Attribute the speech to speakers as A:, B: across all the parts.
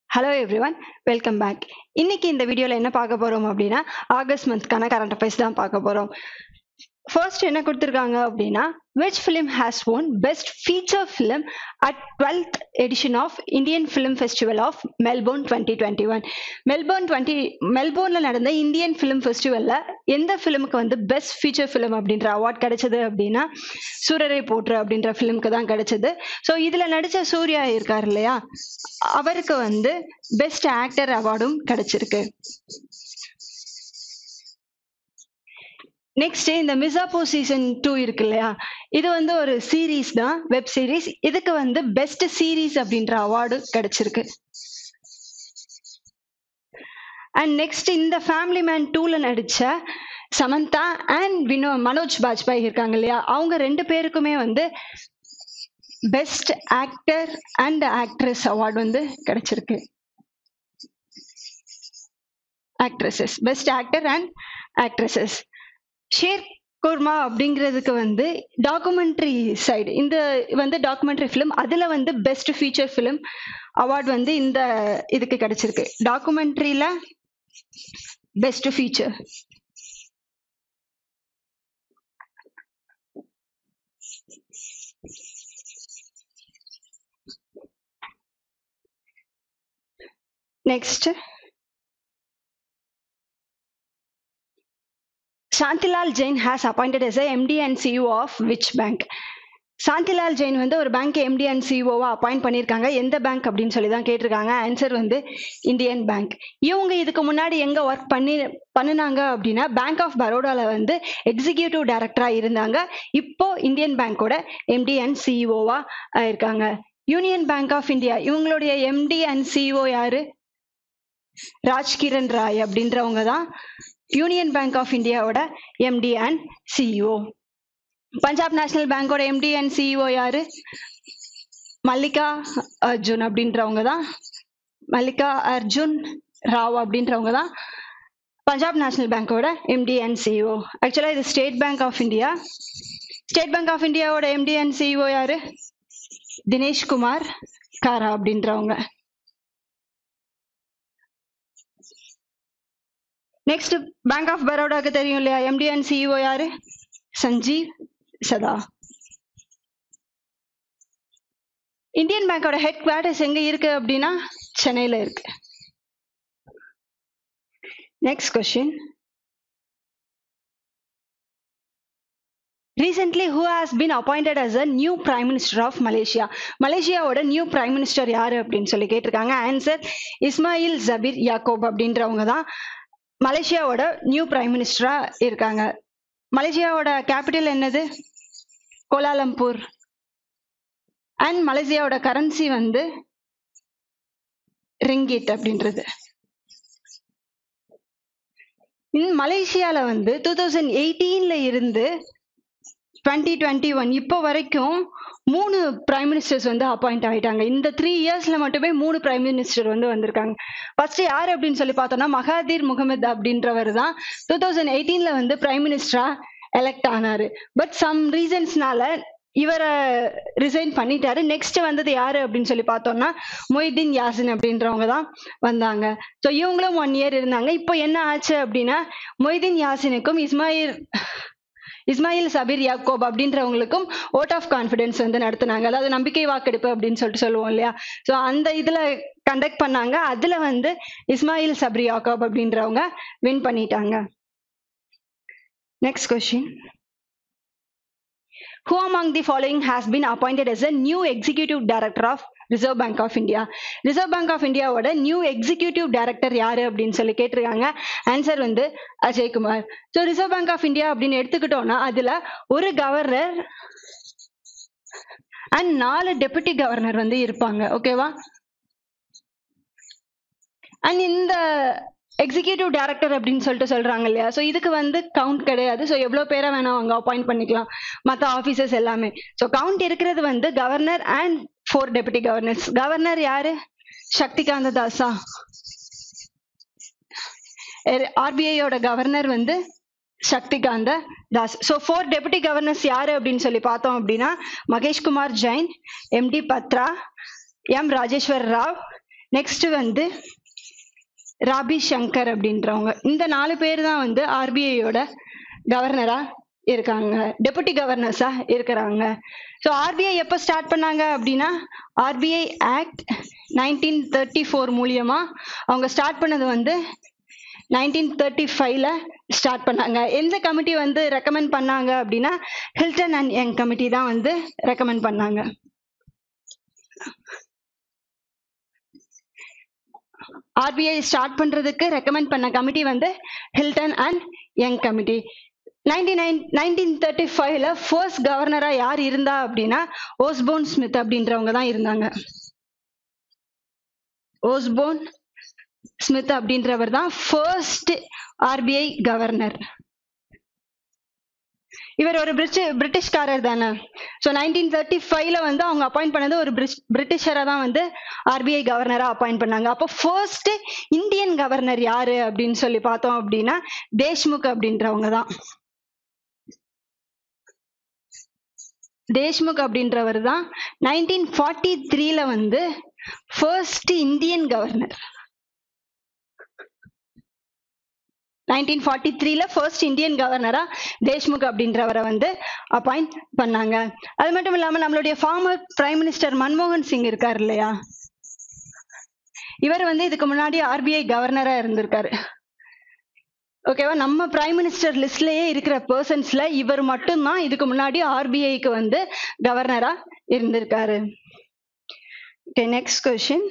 A: Hello everyone welcome back இன்னைக்கு இந்த வீடியோவில் என்ன பார்க்க போகிறோம் அப்படின்னா ஆகஸ்ட் மந்த்க்கான கரண்ட் அஃபேர்ஸ் தான் பார்க்க போகிறோம் ஃபர்ஸ்ட் என்ன கொடுத்துருக்காங்க அப்படின்னா which film has won best feature film at twelfth edition of Indian film festival of Melbourne twenty twenty one Melbourne twenty மெல்போர்னில் நடந்த இந்தியன் ஃபிலிம் ஃபெஸ்டிவலில் எந்த ஃபிலிமுக்கு வந்து பெஸ்ட் ஃபீச்சர் ஃபிலிம் அப்படின்ற அவார்ட் கிடைச்சது அப்படின்னா சூரரை போற்று அப்படின்ற ஃபிலிமுக்கு தான் கிடைச்சது ஸோ இதில் நடித்த சூர்யா இருக்கார் இல்லையா அவருக்கு வந்து பெஸ்ட் ஆக்டர் அவார்டும் கிடைச்சிருக்கு நெக்ஸ்ட் இந்த மிசாப்போ சீசன் டூ இருக்கு இல்லையா இது வந்து ஒரு சீரீஸ் தான் வெப் சீரிஸ் இதுக்கு வந்து பெஸ்ட் சீரீஸ் அப்படின்ற அவார்டு கிடைச்சிருக்கு அண்ட் நெக்ஸ்ட் இந்த ஃபேமிலி மேன் டூல நடிச்ச சமந்தா அண்ட் வினோ மனோஜ் பாஜ்பாய் இருக்காங்க இல்லையா அவங்க ரெண்டு பேருக்குமே வந்து best actor and actress award வந்து கிடைச்சிருக்கு actresses best actor and actresses Sheer Qorma அப்படிங்கிறதுக்கு வந்து டாக்குமெண்ட்ரி சைடு இந்த வந்து டாக்குமெண்ட்ரி ஃபிலிம் அதில் வந்து பெஸ்ட் ஃபீச்சர் ஃபிலிம் அவார்ட் வந்து இந்த இதுக்கு கிடைச்சிருக்கு டாக்குமெண்ட்ரியில் best feature next Shantilal Jain has appointed as MD and CEO of which bank Shantilal Jain வந்து ஒரு பேங்க் எம்டி அண்ட் சிஇஓவா அப்பாயிண்ட் பண்ணியிருக்காங்க எந்த பேங்க் அப்படின்னு சொல்லி தான் கேட்டிருக்காங்க ஆன்சர் வந்து இந்தியன் பேங்க் இவங்க இதுக்கு முன்னாடி எங்கே ஒர்க் பண்ணி பண்ணினாங்க அப்படின்னா பேங்க் ஆஃப் பரோடாவில் வந்து எக்ஸிக்யூட்டிவ் டைரக்டராக இருந்தாங்க இப்போ இந்தியன் பேங்க்கோட எம்டி அண்ட் சிஇஓவா இருக்காங்க யூனியன் பேங்க் ஆஃப் இந்தியா இவங்களுடைய எம்டி அண்ட் சிஇஓ யாரு ராஜ்கிரண் ராய் அப்படின்றவங்க தான் யூனியன் பேங்க் ஆஃப் இந்தியாவோட MD and CEO Punjab National பேங்கோட எம்டி அண்ட் சிஇஓ யாரு மல்லிகா அர்ஜுன் அப்படின்றவங்க தான் மல்லிகா அர்ஜுன் ராவ் அப்படின்றவங்க தான் பஞ்சாப் நேஷனல் பேங்கோட எம்டி அண்ட் சிஇஓ ஆக்சுவலாக இது State Bank of India State Bank of இந்தியாவோட எம்டி அண்ட் சிஇஓ யாரு தினேஷ் குமார் காரா அப்படின்றவங்க நெக்ஸ்ட் பேங்க் ஆஃப் பரோடாக்கு தெரியும் இல்லையா எம்டி அண்ட் சிஇஓ யாரு சஞ்சீவ் சதா இந்தியன் பேங்கோட ஹெட் குவார்டர்ஸ் எங்க இருக்கு அப்படின்னா சென்னையில இருக்கு next question recently who has been appointed as a new prime minister of Malaysia மலேசியாவோட நியூ பிரைம் மினிஸ்டர் யாரு அப்படின்னு சொல்லி கேட்டிருக்காங்க ஆன்சர் இஸ்மாயில் ஜபீர் யாக்கோப் அப்படின்றவங்க தான் மலேசியாவோட நியூ பிரைம் மினிஸ்டரா இருக்காங்க மலேசியாவோட கேபிட்டல் என்னது கோலாலம்பூர் அண்ட் மலேசியாவோட கரன்சி வந்து ரிங்கிட் அப்படின்றது மலேசியால வந்து டூ தௌசண்ட் எயிட்டீன்ல இருந்து டுவெண்ட்டி டுவெண்ட்டி ஒன் இப்போ வரைக்கும் மூணு பிரைம் மினிஸ்டர்ஸ் வந்து அப்பாயிண்ட் ஆயிட்டாங்க இந்த த்ரீ இயர்ஸ்ல மட்டுமே மூணு பிரைம் மினிஸ்டர் வந்து வந்திருக்காங்க ஃபர்ஸ்ட் யார் அப்படின்னு சொல்லி பார்த்தோம்னா மகாதீர் முகமது அப்படின்றவர் தான் டூ தௌசண்ட் எயிட்டீன்ல வந்து பிரைம் மினிஸ்டரா எலெக்ட் ஆனாரு பட் சம் ரீசன்ஸ்னால இவரை ரிசைன் பண்ணிட்டாரு நெக்ஸ்ட் வந்தது யாரு அப்படின்னு சொல்லி பார்த்தோம்னா மொய்தீன் யாசின் அப்படின்றவங்க தான் வந்தாங்க ஸோ இவங்களும் ஒன் இயர் இருந்தாங்க இப்போ என்ன ஆச்சு அப்படின்னா மொய்தீன் யாசினுக்கும் இஸ்மாயில் இஸ்மாயில் சபீர் யாக்கோப் அப்படின்றவங்களுக்கும் ஓட் ஆஃப் கான்ஃபிடன்ஸ் வந்து நடத்தினாங்க அதாவது நம்பிக்கை வாக்கெடுப்பு அப்படின்னு சொல்லிட்டு சொல்லுவோம் இல்லையா ஸோ அந்த இதில் கண்டக்ட் பண்ணாங்க அதில் வந்து இஸ்மாயில் சபரி யாக்கோப் அப்படின்றவங்க வின் பண்ணிட்டாங்க next question Who among the following has been appointed as a new executive director of Reserve Bank of India Reserve Bank of இந்தியாவோட நியூ எக்ஸிக்யூட்டிவ் டைரக்டர் யாரு அப்படின்னு சொல்லி கேட்டிருக்காங்க ஆன்சர் வந்து Ajay Kumar so Reserve Bank of India அப்படின்னு எடுத்துக்கிட்டோம்னா அதுல ஒரு கவர்னர் அண்ட் நாலு டெபுட்டி கவர்னர் வந்து இருப்பாங்க ஓகேவா அண்ட் இந்த எக்ஸிக்யூட்டிவ் டைரக்டர் அப்படின்னு சொல்லிட்டு சொல்றாங்க இல்லையா ஸோ இதுக்கு வந்து கவுண்ட் கிடையாது ஸோ எவ்வளோ பேரை வேணா அவங்க அப்பாயிண்ட் பண்ணிக்கலாம் மற்ற ஆஃபீஸர்ஸ் எல்லாமே ஸோ கவுண்ட் இருக்கிறது வந்து governor and four deputy governors governor யாரு சக்திகாந்த தாஸா ஆர்பிஐயோட கவர்னர் வந்து Shaktikanta Das so four deputy governors யாரு அப்படின்னு சொல்லி பார்த்தோம் அப்படின்னா Mahesh Kumar Jain M D Patra M Rajeshwar Rao next வந்து ராபி சங்கர் அப்படின்றவங்க இந்த நாலு பேர் தான் வந்து ஆர்பிஐயோட கவர்னரா இருக்காங்க டெபுட்டி கவர்னர்ஸா இருக்கிறாங்க ஸோ ஆர்பிஐ எப்போ ஸ்டார்ட் பண்ணாங்க அப்படின்னா RBI act nineteen thirty four மூலியமா அவங்க ஸ்டார்ட் பண்ணது வந்து நைன்டீன் தேர்ட்டி ஃபைவ்ல ஸ்டார்ட் பண்ணாங்க எந்த கமிட்டி வந்து ரெக்கமெண்ட் பண்ணாங்க அப்படின்னா ஹில்டன் அண்ட் யங் கமிட்டி தான் வந்து ரெக்கமெண்ட் பண்ணாங்க ஆர்பிஐ ஸ்டார்ட் பண்றதுக்கு ரெக்கமெண்ட் பண்ண கமிட்டி வந்து Hilton and Young committee ninety nine nineteen thirty ஃபைவ்ல ஃபர்ஸ்ட் கவர்னரா யார் இருந்தா அப்படின்னா ஓஸ்போன் ஸ்மித் அப்படின்றவங்க தான் இருந்தாங்க ஓஸ்போன் ஸ்மித் அப்படின்றவர் தான் ஃபர்ஸ்ட் ஆர்பிஐ கவர்னர் இவர் ஒரு பிரிட்டி பிரிட்டிஷ்காரர் தானே ஸோ நைன்டீன் தேர்ட்டி ஃபைவ்ல வந்து அவங்க அப்பாயிண்ட் பண்ணது ஒரு பிரிட்டிஷரை தான் வந்து ஆர்பிஐ கவர்னராக அப்பாயிண்ட் பண்ணாங்க அப்போ ஃபர்ஸ்ட் இந்தியன் கவர்னர் யாரு அப்படின்னு சொல்லி பார்த்தோம் அப்படின்னா தேஷ்முக் அப்படின்றவங்க தான் தேஷ்முக் அப்படின்றவர் தான் நைன்டீன் ஃபார்ட்டி த்ரீல வந்து first Indian governor nineteen forty த்ரீல ஃபர்ஸ்ட் இந்தியன் கவர்னரா தேஷ்முக் அப்படின்றவரை வந்து அப்பாயிண்ட் பண்ணாங்க அது மட்டும் இல்லாம நம்மளுடைய ஃபார்மர் பிரைம் மினிஸ்டர் மன்மோகன் சிங் இருக்கார் இல்லையா இவர் வந்து இதுக்கு முன்னாடி ஆர்பிஐ கவர்னரா இருந்திருக்காரு ஓகேவா நம்ம பிரைம் மினிஸ்டர் லிஸ்ட்லயே இருக்கிற பர்சன்ஸ்ல இவர் மட்டும்தான் இதுக்கு முன்னாடி ஆர்பிஐக்கு வந்து கவர்னரா இருந்திருக்காரு okay next question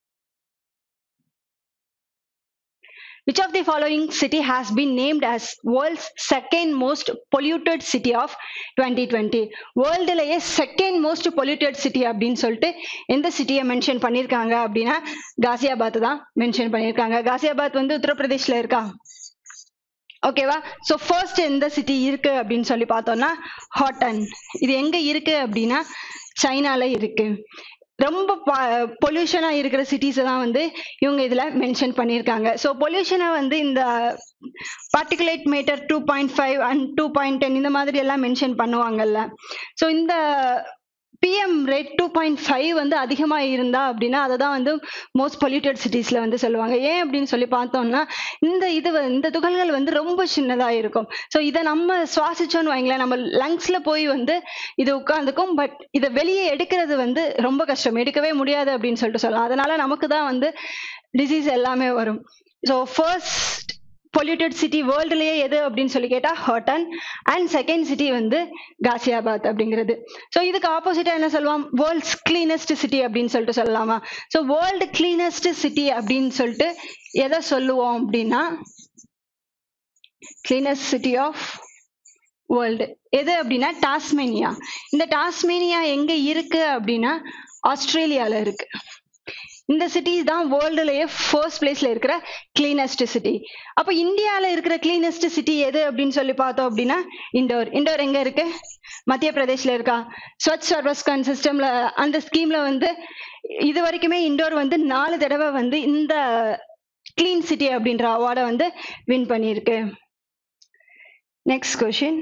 A: Which of the following city has been named as world's second most polluted city of 2020? வேர்ல்டுலயே செகண்ட் மோஸ்ட் பொல்யூட்டட் சிட்டி அப்படின்னு சொல்லிட்டு எந்த சிட்டியை மென்ஷன் பண்ணியிருக்காங்க அப்படின்னா காசியாபாத் தான் மென்ஷன் பண்ணியிருக்காங்க காசியாபாத் வந்து உத்தரப்பிரதேஷ்ல இருக்கா ஓகேவா ஸோ ஃபர்ஸ்ட் எந்த சிட்டி இருக்கு அப்படின்னு சொல்லி பார்த்தோம்னா ஹாட்டன் இது எங்க இருக்கு அப்படின்னா சைனால இருக்கு ரொம்ப பொல்யூஷனா இருக்கிற சிட்டிஸை தான் வந்து இவங்க இதுல மென்ஷன் பண்ணியிருக்காங்க ஸோ பொல்யூஷனை வந்து இந்த particulate matter two point five and two point ten இந்த மாதிரி எல்லாம் மென்ஷன் பண்ணுவாங்கல்ல ஸோ இந்த PM rate two point five வந்து அதிகமாக இருந்தா அப்படின்னா அதை தான் வந்து மோஸ்ட் பொல்யூட்டட் சிட்டிஸில் வந்து சொல்லுவாங்க ஏன் அப்படின்னு சொல்லி பார்த்தோம்னா இந்த இது வ- இந்த துகள்கள் வந்து ரொம்ப சின்னதாக இருக்கும் ஸோ இதை நம்ம சுவாசிச்சோன்னு வைங்களேன் நம்ம லங்ஸில் போய் வந்து இது உட்காந்துக்கும் பட் இதை வெளியே எடுக்கிறது வந்து ரொம்ப கஷ்டம் எடுக்கவே முடியாது அப்படின்னு சொல்லிட்டு சொல்லலாம் அதனால நமக்கு தான் வந்து டிசீஸ் எல்லாமே வரும் ஸோ ஃபர்ஸ்ட் பொல்யூட்டட் சிட்டி வேர்ல்டுலயே எது அப்படின்னு சொல்லி கேட்டா ஹாட்டன் அண்ட் செகண்ட் சிட்டி வந்து காசியாபாத் அப்படிங்கிறது ஸோ இதுக்கு ஆப்போசிட்டா என்ன சொல்லுவோம் வேர்ல்ட்ஸ் கிளீனஸ்ட் சிட்டி அப்படின்னு சொல்லிட்டு சொல்லலாமா ஸோ வேர்ல்டு கிளீனஸ்ட் சிட்டி அப்படின்னு சொல்லிட்டு எதை சொல்லுவோம் அப்படின்னா கிளீனஸ்ட் சிட்டி ஆஃப் வேர்ல்டு எது அப்படின்னா டாஸ்மேனியா இந்த டாஸ்மேனியா எங்க இருக்கு அப்படின்னா ஆஸ்திரேலியால இருக்கு இந்த சிட்டி தான் வேர்ல்டுலயே ஃபர்ஸ்ட் பிளேஸ்ல இருக்கிற கிளீனஸ்ட் சிட்டி அப்போ இந்தியால இருக்கிற கிளீனஸ்ட் சிட்டி எது அப்படின்னு சொல்லி பார்த்தோம் அப்படின்னா இண்டோர் இண்டோர் எங்க இருக்கு மத்திய பிரதேஷ்ல இருக்கா ஸ்வச் சர்வஸ்கான் சிஸ்டம்ல அந்த ஸ்கீம்ல வந்து இது வரைக்குமே இண்டோர் வந்து நாலு தடவை வந்து இந்த கிளீன் சிட்டி அப்படின்ற அவார்டை வந்து வின் பண்ணியிருக்கு next question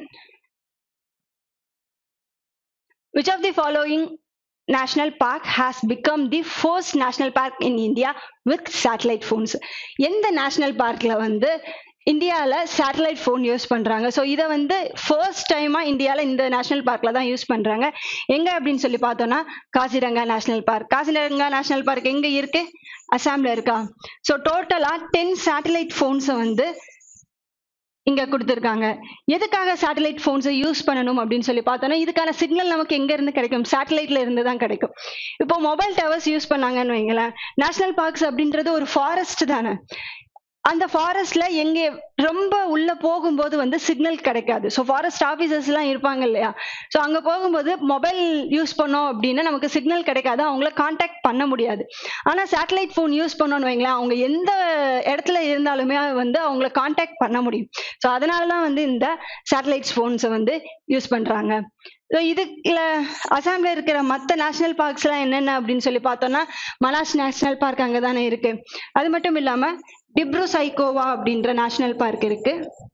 A: Which of the following national park has become the first national park in India with satellite phones? எந்த நேஷனல் பார்க்ல வந்து இந்தியாவில் சேட்டலைட் ஃபோன் யூஸ் பண்ணுறாங்க ஸோ இதை வந்து ஃபர்ஸ்ட் டைமாக இந்தியாவில் இந்த நேஷனல் பார்க்கில் தான் யூஸ் பண்ணுறாங்க எங்கே அப்படின்னு சொல்லி பார்த்தோம்னா Kaziranga national park Kaziranga national park எங்கே இருக்கு அசாமில் இருக்கா ஸோ டோட்டலாக டென் சேட்டலைட் ஃபோன்ஸை வந்து இங்க கொடுத்துருக்காங்க எதுக்காக சேட்டலைட் ஃபோன்ஸை யூஸ் பண்ணணும் அப்படின்னு சொல்லி பார்த்தோம்னா இதுக்கான சிக்னல் நமக்கு எங்க இருந்து கிடைக்கும் சேட்டலைட்ல இருந்து தான் கிடைக்கும் இப்போ மொபைல் டவர்ஸ் யூஸ் பண்ணாங்கன்னு வைங்களேன் நேஷனல் பார்க்ஸ் அப்படின்றது ஒரு ஃபாரஸ்ட் தானே அந்த ஃபாரஸ்ட்ல எங்க ரொம்ப உள்ள போகும்போது வந்து சிக்னல் கிடைக்காது ஸோ ஃபாரஸ்ட் ஆஃபீஸர்ஸ் எல்லாம் இருப்பாங்க இல்லையா ஸோ அங்க போகும்போது மொபைல் யூஸ் பண்ணோம் அப்படின்னா நமக்கு சிக்னல் கிடைக்காது அவங்கள காண்டாக்ட் பண்ண முடியாது ஆனா சேட்டலைட் ஃபோன் யூஸ் பண்ணோம்னு வைங்களேன் அவங்க எந்த இடத்துல இருந்தாலுமே வந்து அவங்கள காண்டாக்ட் பண்ண முடியும் ஸோ அதனால தான் வந்து இந்த சேட்டலைட் ஃபோன்ஸை வந்து யூஸ் பண்றாங்க ஸோ இதுல அசாம்ல இருக்கிற மற்ற நேஷனல் பார்க்ஸ்லாம் என்னென்ன அப்படின்னு சொல்லி பார்த்தோம்னா மனாஸ் நேஷனல் பார்க் அங்கே தானே இருக்கு அது மட்டும் இல்லாம டிப்ரு சைக்கோவா அப்படின்ற நேஷனல் பார்க் இருக்கு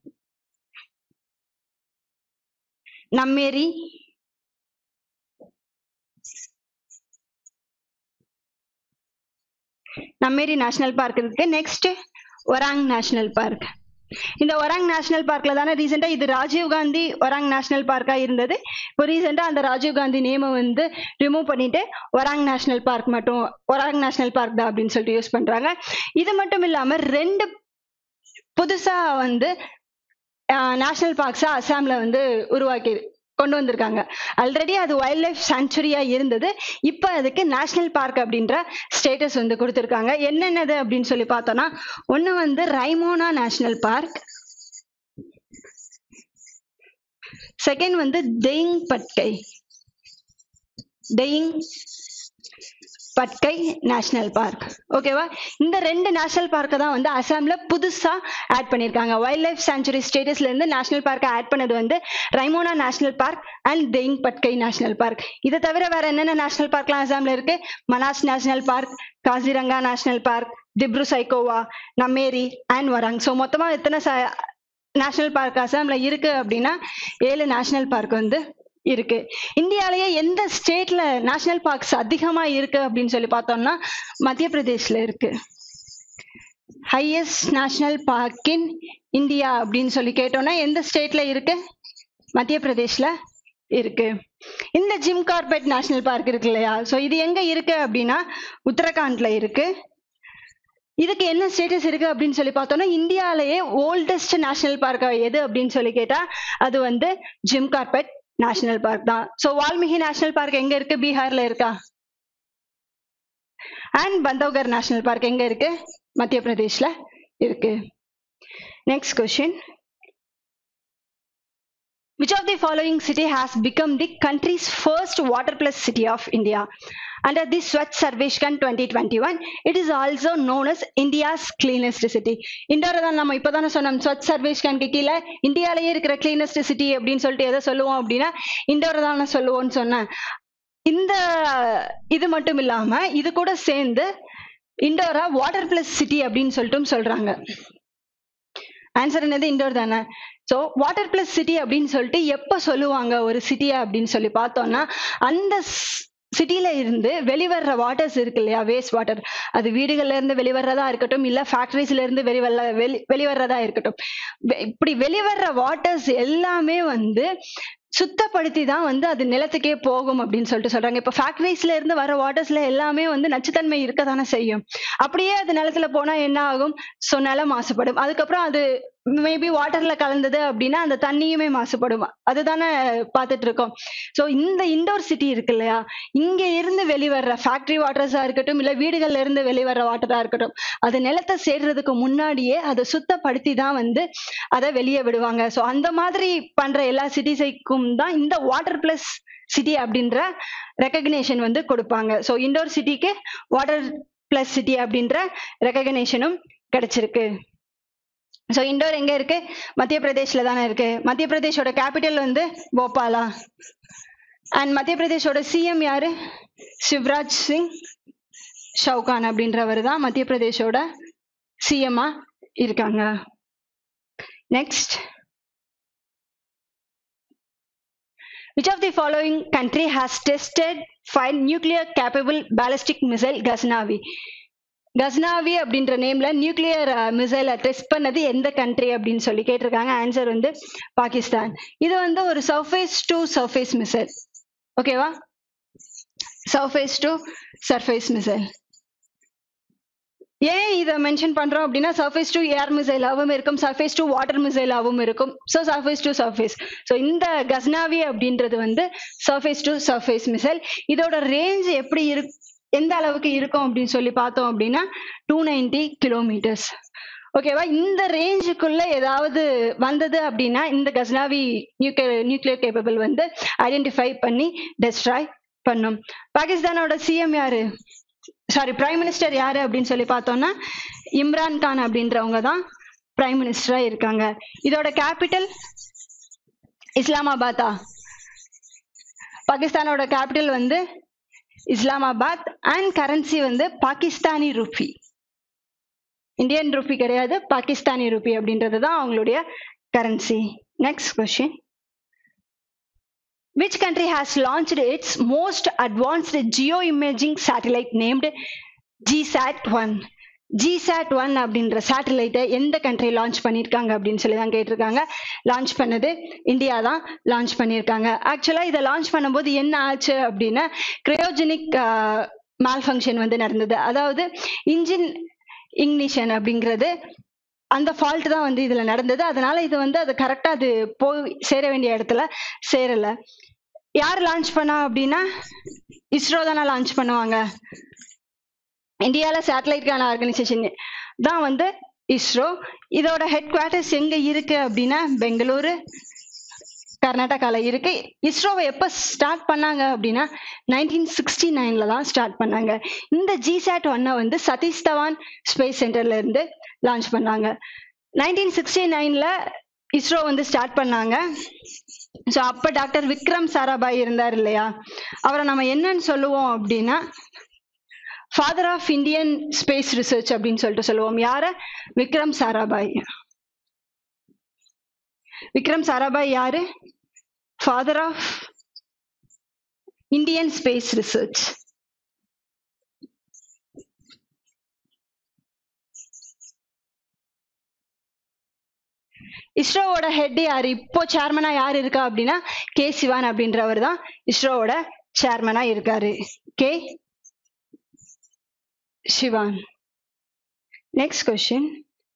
A: நம்மேரி நம்மேரி நேஷனல் பார்க் இருக்கு நெக்ஸ்ட் ஒராங் நேஷனல் பார்க் இந்த ஒராங் நேஷனல் பார்க்ல தானே ரீசெண்டா இது ராஜீவ் காந்தி ஒராங் நேஷனல் பார்க்கா இருந்தது இப்போ ரீசெண்டா அந்த ராஜீவ் காந்தி நேமை வந்து ரிமூவ் பண்ணிட்டு ஒராங் நேஷனல் பார்க் மட்டும் ஒராங் நேஷனல் பார்க் தான் அப்படின்னு சொல்லிட்டு யூஸ் பண்றாங்க இது மட்டும் இல்லாம ரெண்டு புதுசா வந்து நேஷனல் பார்க்ஸா அசாம்ல வந்து உருவாக்கி கொண்டு வந்திருக்காங்க ஆல்ரெடி அது வைல்ட் லைஃப் சாங்சுரியா இருந்தது இப்போ அதுக்கு நேஷனல் பார்க் அப்படின்ற ஸ்டேட்டஸ் வந்து கொடுத்துருக்காங்க என்னென்னது அப்படின்னு சொல்லி பார்த்தோம்னா ஒன்று வந்து ரைமோனா நேஷனல் பார்க் செகண்ட் வந்து தெயிங் பட்கை தெயிங் பட்கை நேஷனல் பார்க் ஓகேவா இந்த ரெண்டு நேஷனல் பார்க்கை தான் வந்து அசாம்ல புதுசா ஆட் பண்ணியிருக்காங்க வைல்ட் லைஃப் சாங்சுரி ஸ்டேட்டஸ்ல இருந்து நேஷனல் பார்க்கை ஆட் பண்ணது வந்து Raimona national park and Dehing Patkai national park இதை தவிர வேற என்னென்ன நேஷனல் பார்க்லாம் அசாம்ல இருக்கு Manas national park Kaziranga national park Dibru Saikhowa Nameri and Orang so மொத்தமா எத்தனை நேஷனல் பார்க் அசாம்ல இருக்கு அப்படின்னா ஏழு நேஷனல் பார்க் வந்து இருக்கு இந்தியாலயே எந்த ஸ்டேட்ல நேஷனல் பார்க்ஸ் அதிகமா இருக்கு அப்படின்னு சொல்லி பார்த்தோம்னா மத்திய பிரதேஷ்ல இருக்கு highest national park in India அப்படின்னு சொல்லி கேட்டோம்னா எந்த ஸ்டேட்ல இருக்கு மத்திய பிரதேஷ்ல இருக்கு இந்த ஜிம் கார்பெட் நேஷனல் பார்க் இருக்கு இல்லையா ஸோ இது எங்க இருக்கு அப்படின்னா உத்தரகாண்ட்ல இருக்கு இதுக்கு என்ன ஸ்டேட்டஸ் இருக்கு அப்படின்னு சொல்லி பார்த்தோம்னா இந்தியாலயே ஓல்டஸ்ட் நேஷனல் பார்க் எது அப்படின்னு சொல்லி கேட்டா அது வந்து ஜிம் கார்பெட் நேஷனல் பார்க் தான் ஸோ வால்மீகி நேஷனல் பார்க் எங்க இருக்கு பீகார்ல இருக்கா அண்ட் பந்தவ்கர் நேஷனல் பார்க் எங்க இருக்கு மத்திய பிரதேஷ்ல இருக்கு next question Which of the following city has become the country's first water plus city of India? Under the Swachh Sarveshkan 2021, it is also known as India's cleanest city. இண்டோரை தான் நம்ம இப்போதானே சொன்னோம் ஸ்வச் சர்வேஷ்கான்க்கு கீழே இந்தியாலயே இருக்கிற கிளீனஸ்ட் சிட்டி அப்படின்னு சொல்லிட்டு எதை சொல்லுவோம் அப்படின்னா இண்டோரை தானே சொல்லுவோம்னு சொன்னேன் இந்த இது மட்டும் இல்லாம இது கூட சேர்ந்து இண்டோரா வாட்டர் பிளஸ் சிட்டி அப்படின்னு சொல்லிட்டும் சொல்றாங்க ஆன்சர் என்னது இண்டோர் தானே ஸோ வாட்டர் பிளஸ் சிட்டி அப்படின்னு சொல்லிட்டு எப்போ சொல்லுவாங்க ஒரு சிட்டியா அப்படின்னு சொல்லி பார்த்தோம்னா அந்த சிட்டில இருந்து வெளிவர்ற வாட்டர்ஸ் இருக்கு இல்லையா வேஸ்ட் வாட்டர் அது வீடுகள்ல இருந்து வெளிவர்றதா இருக்கட்டும் இல்ல ஃபேக்டரிஸ்ல இருந்து வெளிவர வெளி வெளிவர்றதா இருக்கட்டும் வெ- இப்படி வெளிவர்ற வாட்டர்ஸ் எல்லாமே வந்து சுத்தப்படுத்தி தான் வந்து அது நிலத்துக்கே போகும் அப்படின்னு சொல்லிட்டு சொல்றாங்க இப்போ ஃபேக்டரிஸ்ல இருந்து வர வாட்டர்ஸ்ல எல்லாமே வந்து நச்சுத்தன்மை இருக்க தானே செய்யும் அப்படியே அது நிலத்துல போனா என்ன ஆகும் ஸோ நிலம் மாசுபடும் அதுக்கப்புறம் அது மேபி வாட்டர்ல கலந்தது அப்படின்னா அந்த தண்ணியுமே மாசுபடும் அதுதானே பார்த்துட்டு இருக்கோம் ஸோ இந்த இண்டோர் சிட்டி இருக்கு இல்லையா இங்க இருந்து வெளிவர்ற ஃபேக்டரி வாட்டர்ஸா இருக்கட்டும் இல்ல வீடுகள்ல இருந்து வெளிவர்ற வாட்டரா இருக்கட்டும் அது நிலத்தை சேர்றதுக்கு முன்னாடியே அதை சுத்தப்படுத்தி தான் வந்து அதை வெளியே விடுவாங்க ஸோ அந்த மாதிரி பண்ற எல்லா சிட்டிஸைக்கும் தான் இந்த வாட்டர் பிளஸ் சிட்டி அப்படின்ற ரெக்கக்னேஷன் வந்து கொடுப்பாங்க ஸோ இண்டோர் சிட்டிக்கு வாட்டர் பிளஸ் சிட்டி அப்படின்ற ரெக்கக்னேஷனும் கிடைச்சிருக்கு ஸோ இண்டோர் எங்க இருக்கு மத்திய பிரதேஷ்ல தானே இருக்கு மத்திய பிரதேஷோட கேபிட்டல் வந்து போபாலா அண்ட் மத்திய பிரதேஷோட சிஎம் யாரு சிவராஜ் சிங் சவுகான் அப்படின்றவர் தான் மத்திய பிரதேஷோட சிஎம்மா இருக்காங்க next Which of the following country has tested five nuclear capable ballistic missile Ghaznavi? Ghaznavi அப்படின்ற நேம்ல நியூக்ளியர் மிசைலை டெஸ்ட் பண்ணது எந்த கண்ட்ரி அப்படின்னு சொல்லி கேட்டிருக்காங்க ஆன்சர் வந்து பாகிஸ்தான் இது வந்து ஒரு சர்ஃபேஸ் டு சர்ஃபேஸ் மிசைல் ஓகேவா சர்ஃபேஸ் டு சர்ஃபேஸ் மிசைல் ஏன் இதை மென்ஷன் பண்றோம் அப்படின்னா சர்ஃபேஸ் டு ஏர் மிசைலாகவும் இருக்கும் சர்ஃபேஸ் டு வாட்டர் மிசைலாகவும் இருக்கும் so surface to surface so இந்த கஸ்னாவி அப்படின்றது வந்து சர்ஃபேஸ் டு சர்ஃபேஸ் மிசைல் இதோட ரேஞ்ச் எப்படி இரு எந்த அளவுக்கு இருக்கும் அப்படின்னு சொல்லி பார்த்தோம் அப்படின்னா டூ நைன்டி கிலோமீட்டர்ஸ் ஓகேவா இந்த ரேஞ்சுக்குள்ள ஏதாவது வந்தது அப்படின்னா இந்த கஸ்னாவி நியூக்ளியர் நியூக்ளியர் கேப்பபிள் வந்து ஐடென்டிஃபை பண்ணி டெஸ்ட்ராய் பண்ணும் பாகிஸ்தானோட சிஎம் யாரு சாரி பிரைம் மினிஸ்டர் யாரு அப்படின்னு சொல்லி பார்த்தோம்னா இம்ரான் கான் அப்படின்றவங்க தான் பிரைம் மினிஸ்டரா இருக்காங்க இதோட கேபிட்டல் இஸ்லாமாபாத்தா பாகிஸ்தானோட கேபிட்டல் வந்து இஸ்லாமாபாத் அண்ட் கரன்சி வந்து பாகிஸ்தானி ருபி இந்தியன் ருபி கிடையாது பாகிஸ்தானி ருபி அப்படின்றது தான் அவங்களுடைய currency next question Which country has launched its most advanced geo-imaging satellite named GISAT one GISAT one அப்படின்ற சேட்டலைட்டை எந்த கண்ட்ரி லான்ச் பண்ணியிருக்காங்க அப்படின்னு சொல்லி தான் கேட்டிருக்காங்க லான்ச் பண்ணது இந்தியா தான் லான்ச் பண்ணியிருக்காங்க ஆக்சுவலாக இதை லான்ச் பண்ணும்போது என்ன ஆச்சு அப்படின்னா கிரையோஜெனிக் மால் ஃபங்க்ஷன் வந்து நடந்தது அதாவது இன்ஜின் இக்னிஷன் அப்படிங்கிறது அந்த ஃபால்ட் தான் வந்து இதுல நடந்தது அதனால இது வந்து அது கரெக்டா அது போய் சேர வேண்டிய இடத்துல சேரல யார் லான்ச் பண்ணா அப்படின்னா இஸ்ரோ தானே லான்ச் பண்ணுவாங்க இந்தியால சேட்டலைட்கான ஆர்கனைசேஷன் தான் வந்து இஸ்ரோ இதோட ஹெட் குவார்ட்டர்ஸ் எங்க இருக்கு அப்படின்னா பெங்களூரு கர்நாடகால இருக்கு இஸ்ரோவை எப்ப ஸ்டார்ட் பண்ணாங்க அப்படின்னா நைன்டீன் சிக்ஸ்டி நைன்ல தான் ஸ்டார்ட் பண்ணாங்க இந்த ஜிசாட் ஒன்னை வந்து சதீஷ் தவான் ஸ்பேஸ் சென்டர்ல இருந்து லான்ச் பண்ணாங்க நைன்டீன் சிக்ஸ்டி நைன்ல இஸ்ரோ வந்து ஸ்டார்ட் பண்ணாங்க ஸோ அப்ப டாக்டர் விக்ரம் சாராபாய் இருந்தார் இல்லையா அவரை நம்ம என்னன்னு சொல்லுவோம் அப்படின்னா father of Indian space research அப்படின்னு சொல்லிட்டு சொல்லுவோம் யார விக்ரம் சாராபாய் விக்ரம் சாராபாய் யாரு father of Indian space research இஸ்ரோவோட ஹெட் யாரு இப்போ சேர்மனா யார் இருக்கா அப்படின்னா கே சிவான் அப்படின்றவர் தான் இஸ்ரோவோட சேர்மனா இருக்காரு K Sivan next question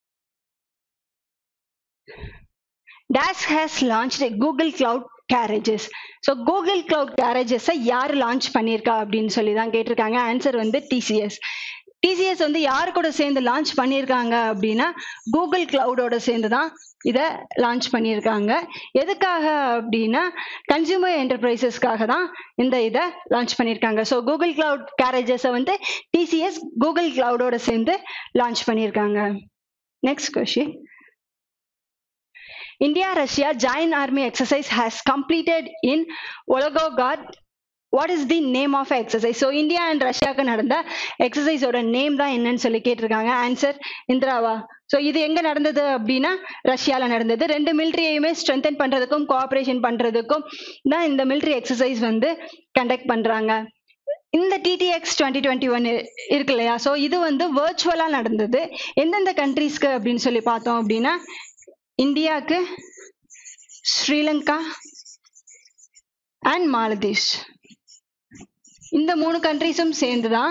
A: dash has launch Google cloud garages so Google cloud கேரேஜஸை யார் லான்ச் பண்ணியிருக்கா அப்படின்னு சொல்லி தான் கேட்டிருக்காங்க ஆன்சர் வந்து டிசிஎஸ் டிசிஎஸ் வந்து யார் கூட சேர்ந்து லான்ச் பண்ணியிருக்காங்க அப்படின்னா கூகுள் கிளவுடோட சேர்ந்து தான் இதை லான்ச் பண்ணியிருக்காங்க எதுக்காக அப்படின்னா கன்சியூமர் என்டர்பிரைசஸ்க்காக தான் இந்த இதை லான்ச் பண்ணியிருக்காங்க ஸோ கூகுள் கிளவுட் கேரேஜஸை வந்து டிசிஎஸ் கூகுள் கிளவுடோட சேர்ந்து லான்ச் பண்ணியிருக்காங்க next question India Russia joint army exercise has completed in Volgograd. What is the name of exercise so India and ரஷ்யாவுக்கு நடந்த எக்ஸசைஸோட நேம் தான் என்னன்னு சொல்லி கேட்டிருக்காங்க ஆன்சர் இந்திராவா ஸோ இது எங்க நடந்தது அப்படின்னா ரஷ்யால நடந்தது ரெண்டு மிலிட்ரியையுமே ஸ்ட்ரென்தன் பண்றதுக்கும் கோஆபரேஷன் பண்றதுக்கும் தான் இந்த மிலிட்ரி எக்ஸசைஸ் வந்து கண்டக்ட் பண்றாங்க இந்த டிடிஎக்ஸ் டுவெண்ட்டி டுவெண்ட்டி ஒன் இருக்கு இல்லையா ஸோ இது வந்து வர்ச்சுவலாக நடந்தது எந்தெந்த கண்ட்ரீஸ்க்கு அப்படின்னு சொல்லி பார்த்தோம் அப்படின்னா இந்தியாவுக்கு ஸ்ரீலங்கா அண்ட் மாலதீவ்ஸ் இந்த மூணு கண்ட்ரிஸும் சேர்ந்து தான்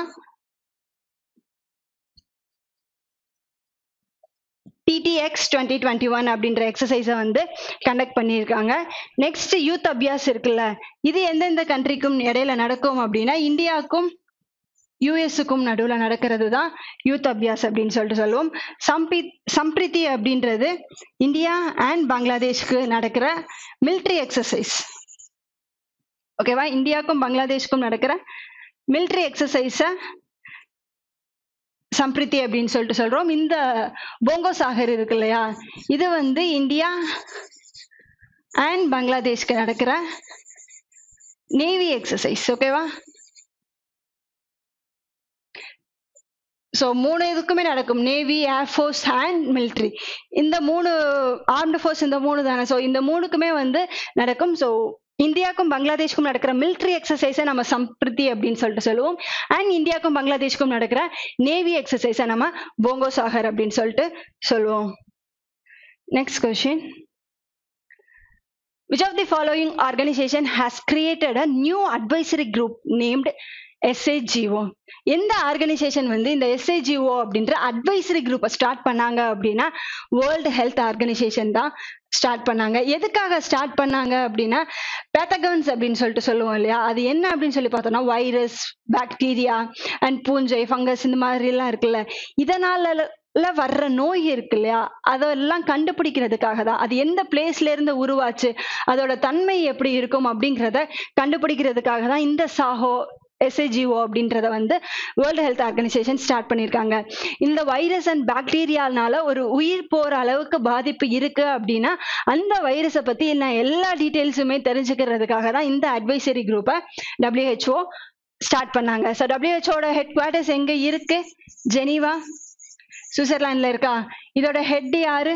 A: டிடிஎக்ஸ் டுவெண்ட்டி டுவெண்ட்டி ஒன் அப்படின்ற எக்ஸசைஸை வந்து கண்டக்ட் பண்ணியிருக்காங்க நெக்ஸ்ட் யூத் அபியாஸ் இருக்குல்ல இது எந்தெந்த கண்ட்ரிக்கும் இடையில நடக்கும் அப்படின்னா இந்தியாவுக்கும் யூஎஸ்க்கும் நடுவில் நடக்கிறது தான் யூத் அபியாஸ் அப்படின்னு சொல்லிட்டு சொல்லுவோம் சம்பி சம்பிரித்தி அப்படின்றது இந்தியா அண்ட் பங்களாதேஷ்க்கு நடக்கிற மிலிட்ரி எக்ஸசைஸ் ஓகேவா இந்தியாவுக்கும் பங்களாதேஷ்க்கும் நடக்கிற மிலிட்ரி எக்ஸசைஸை சம்பிரித்தி அப்படின்னு சொல்லிட்டு சொல்றோம் இந்த போங்கோ சாகர் இருக்கு இல்லையா இது வந்து இந்தியா அண்ட் பங்களாதேஷ்க்கு நடக்கிற நேவி எக்ஸசைஸ் ஓகேவா ஸோ மூணு இதுக்குமே நடக்கும் நேவி ஏர்ஃபோர்ஸ் அண்ட் மிலிட்ரி இந்த மூணு ஆர்ம்டு ஃபோர்ஸ் இந்த மூணு தானே ஸோ இந்த மூணுக்குமே வந்து நடக்கும் ஸோ இந்தியாவுக்கும் பங்களாதேஷ்க்கும் நடக்கிற மிலிட்ரி எக்ஸசைஸை நம்ம சம்பிருத்தி அப்படின்னு சொல்லிட்டு சொல்லுவோம் அண்ட் இந்தியாவுக்கும் பங்களாதேஷ்க்கும் நடக்கிற நேவி எக்ஸசைஸை நம்ம போங்கோ சாகர் அப்படின்னு சொல்லிட்டு சொல்லுவோம் next question Which of the following organization has created a new advisory group named SAGO எந்த ஆர்கனைசேஷன் வந்து இந்த எஸ்ஏஜிஓ அப்படின்ற அட்வைசரி குரூப்பை ஸ்டார்ட் பண்ணாங்க அப்படின்னா வேர்ல்டு ஹெல்த் ஆர்கனைசேஷன் தான் ஸ்டார்ட் பண்ணாங்க எதுக்காக ஸ்டார்ட் பண்ணாங்க அப்படின்னா பேத்தகன்ஸ் அப்படின்னு சொல்லிட்டு சொல்லுவோம் இல்லையா அது என்ன அப்படின்னு சொல்லி பார்த்தோம்னா வைரஸ் பாக்டீரியா அண்ட் பூஞ்சை ஃபங்கஸ் இந்த மாதிரி எல்லாம் இருக்குல்ல இதனால வர்ற நோய் இருக்கு இல்லையா அதெல்லாம் கண்டுபிடிக்கிறதுக்காக தான் அது எந்த பிளேஸ்ல இருந்து உருவாச்சு அதோட தன்மை எப்படி இருக்கும் அப்படிங்கிறத கண்டுபிடிக்கிறதுக்காக தான் இந்த சாஹோ எஸ்ஏஜிஓ அப்படின்றத வந்து வேர்ல்டு ஹெல்த் ஆர்கனைசேஷன் ஸ்டார்ட் பண்ணியிருக்காங்க இந்த வைரஸ் அண்ட் பாக்டீரியானால ஒரு உயிர் போற அளவுக்கு பாதிப்பு இருக்கு அப்படின்னா அந்த வைரஸை பத்தி நான் எல்லா டீட்டெயில்ஸுமே தெரிஞ்சுக்கிறதுக்காக தான் இந்த அட்வைசரி குரூப்பை டபிள்யூஹெச்ஓ ஸ்டார்ட் பண்ணாங்க ஸோ டபிள்யூஹெச்ஓட ஹெட் குவார்ட்டர்ஸ் எங்க இருக்கு ஜெனீவா சுவிட்சர்லாந்துல இருக்கா இதோட ஹெட் யாரு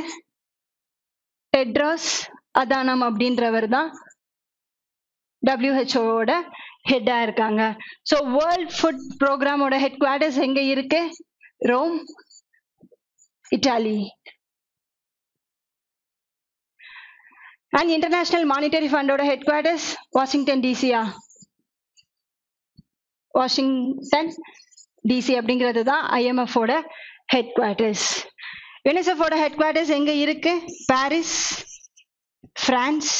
A: டெட்ராஸ் அதானம் அப்படின்றவர் தான் டபிள்யூஹெச்ஓட ஹெட்டா இருக்காங்க ஸோ வேர்ல்ட் ஃபுட் ப்ரோக்ராமோட ஹெட் குவார்டர்ஸ் எங்க இருக்கு Rome Italy and international monetary ஃபண்டோட ஹெட் குவார்டர்ஸ் வாஷிங்டன் டிசியா வாஷிங்டன் டிசி அப்படிங்கிறது தான் ஐஎம்எஃபோட ஹெட் குவார்டர்ஸ் யுனிசெஃபோட ஹெட் குவார்டர்ஸ் எங்க இருக்கு Paris France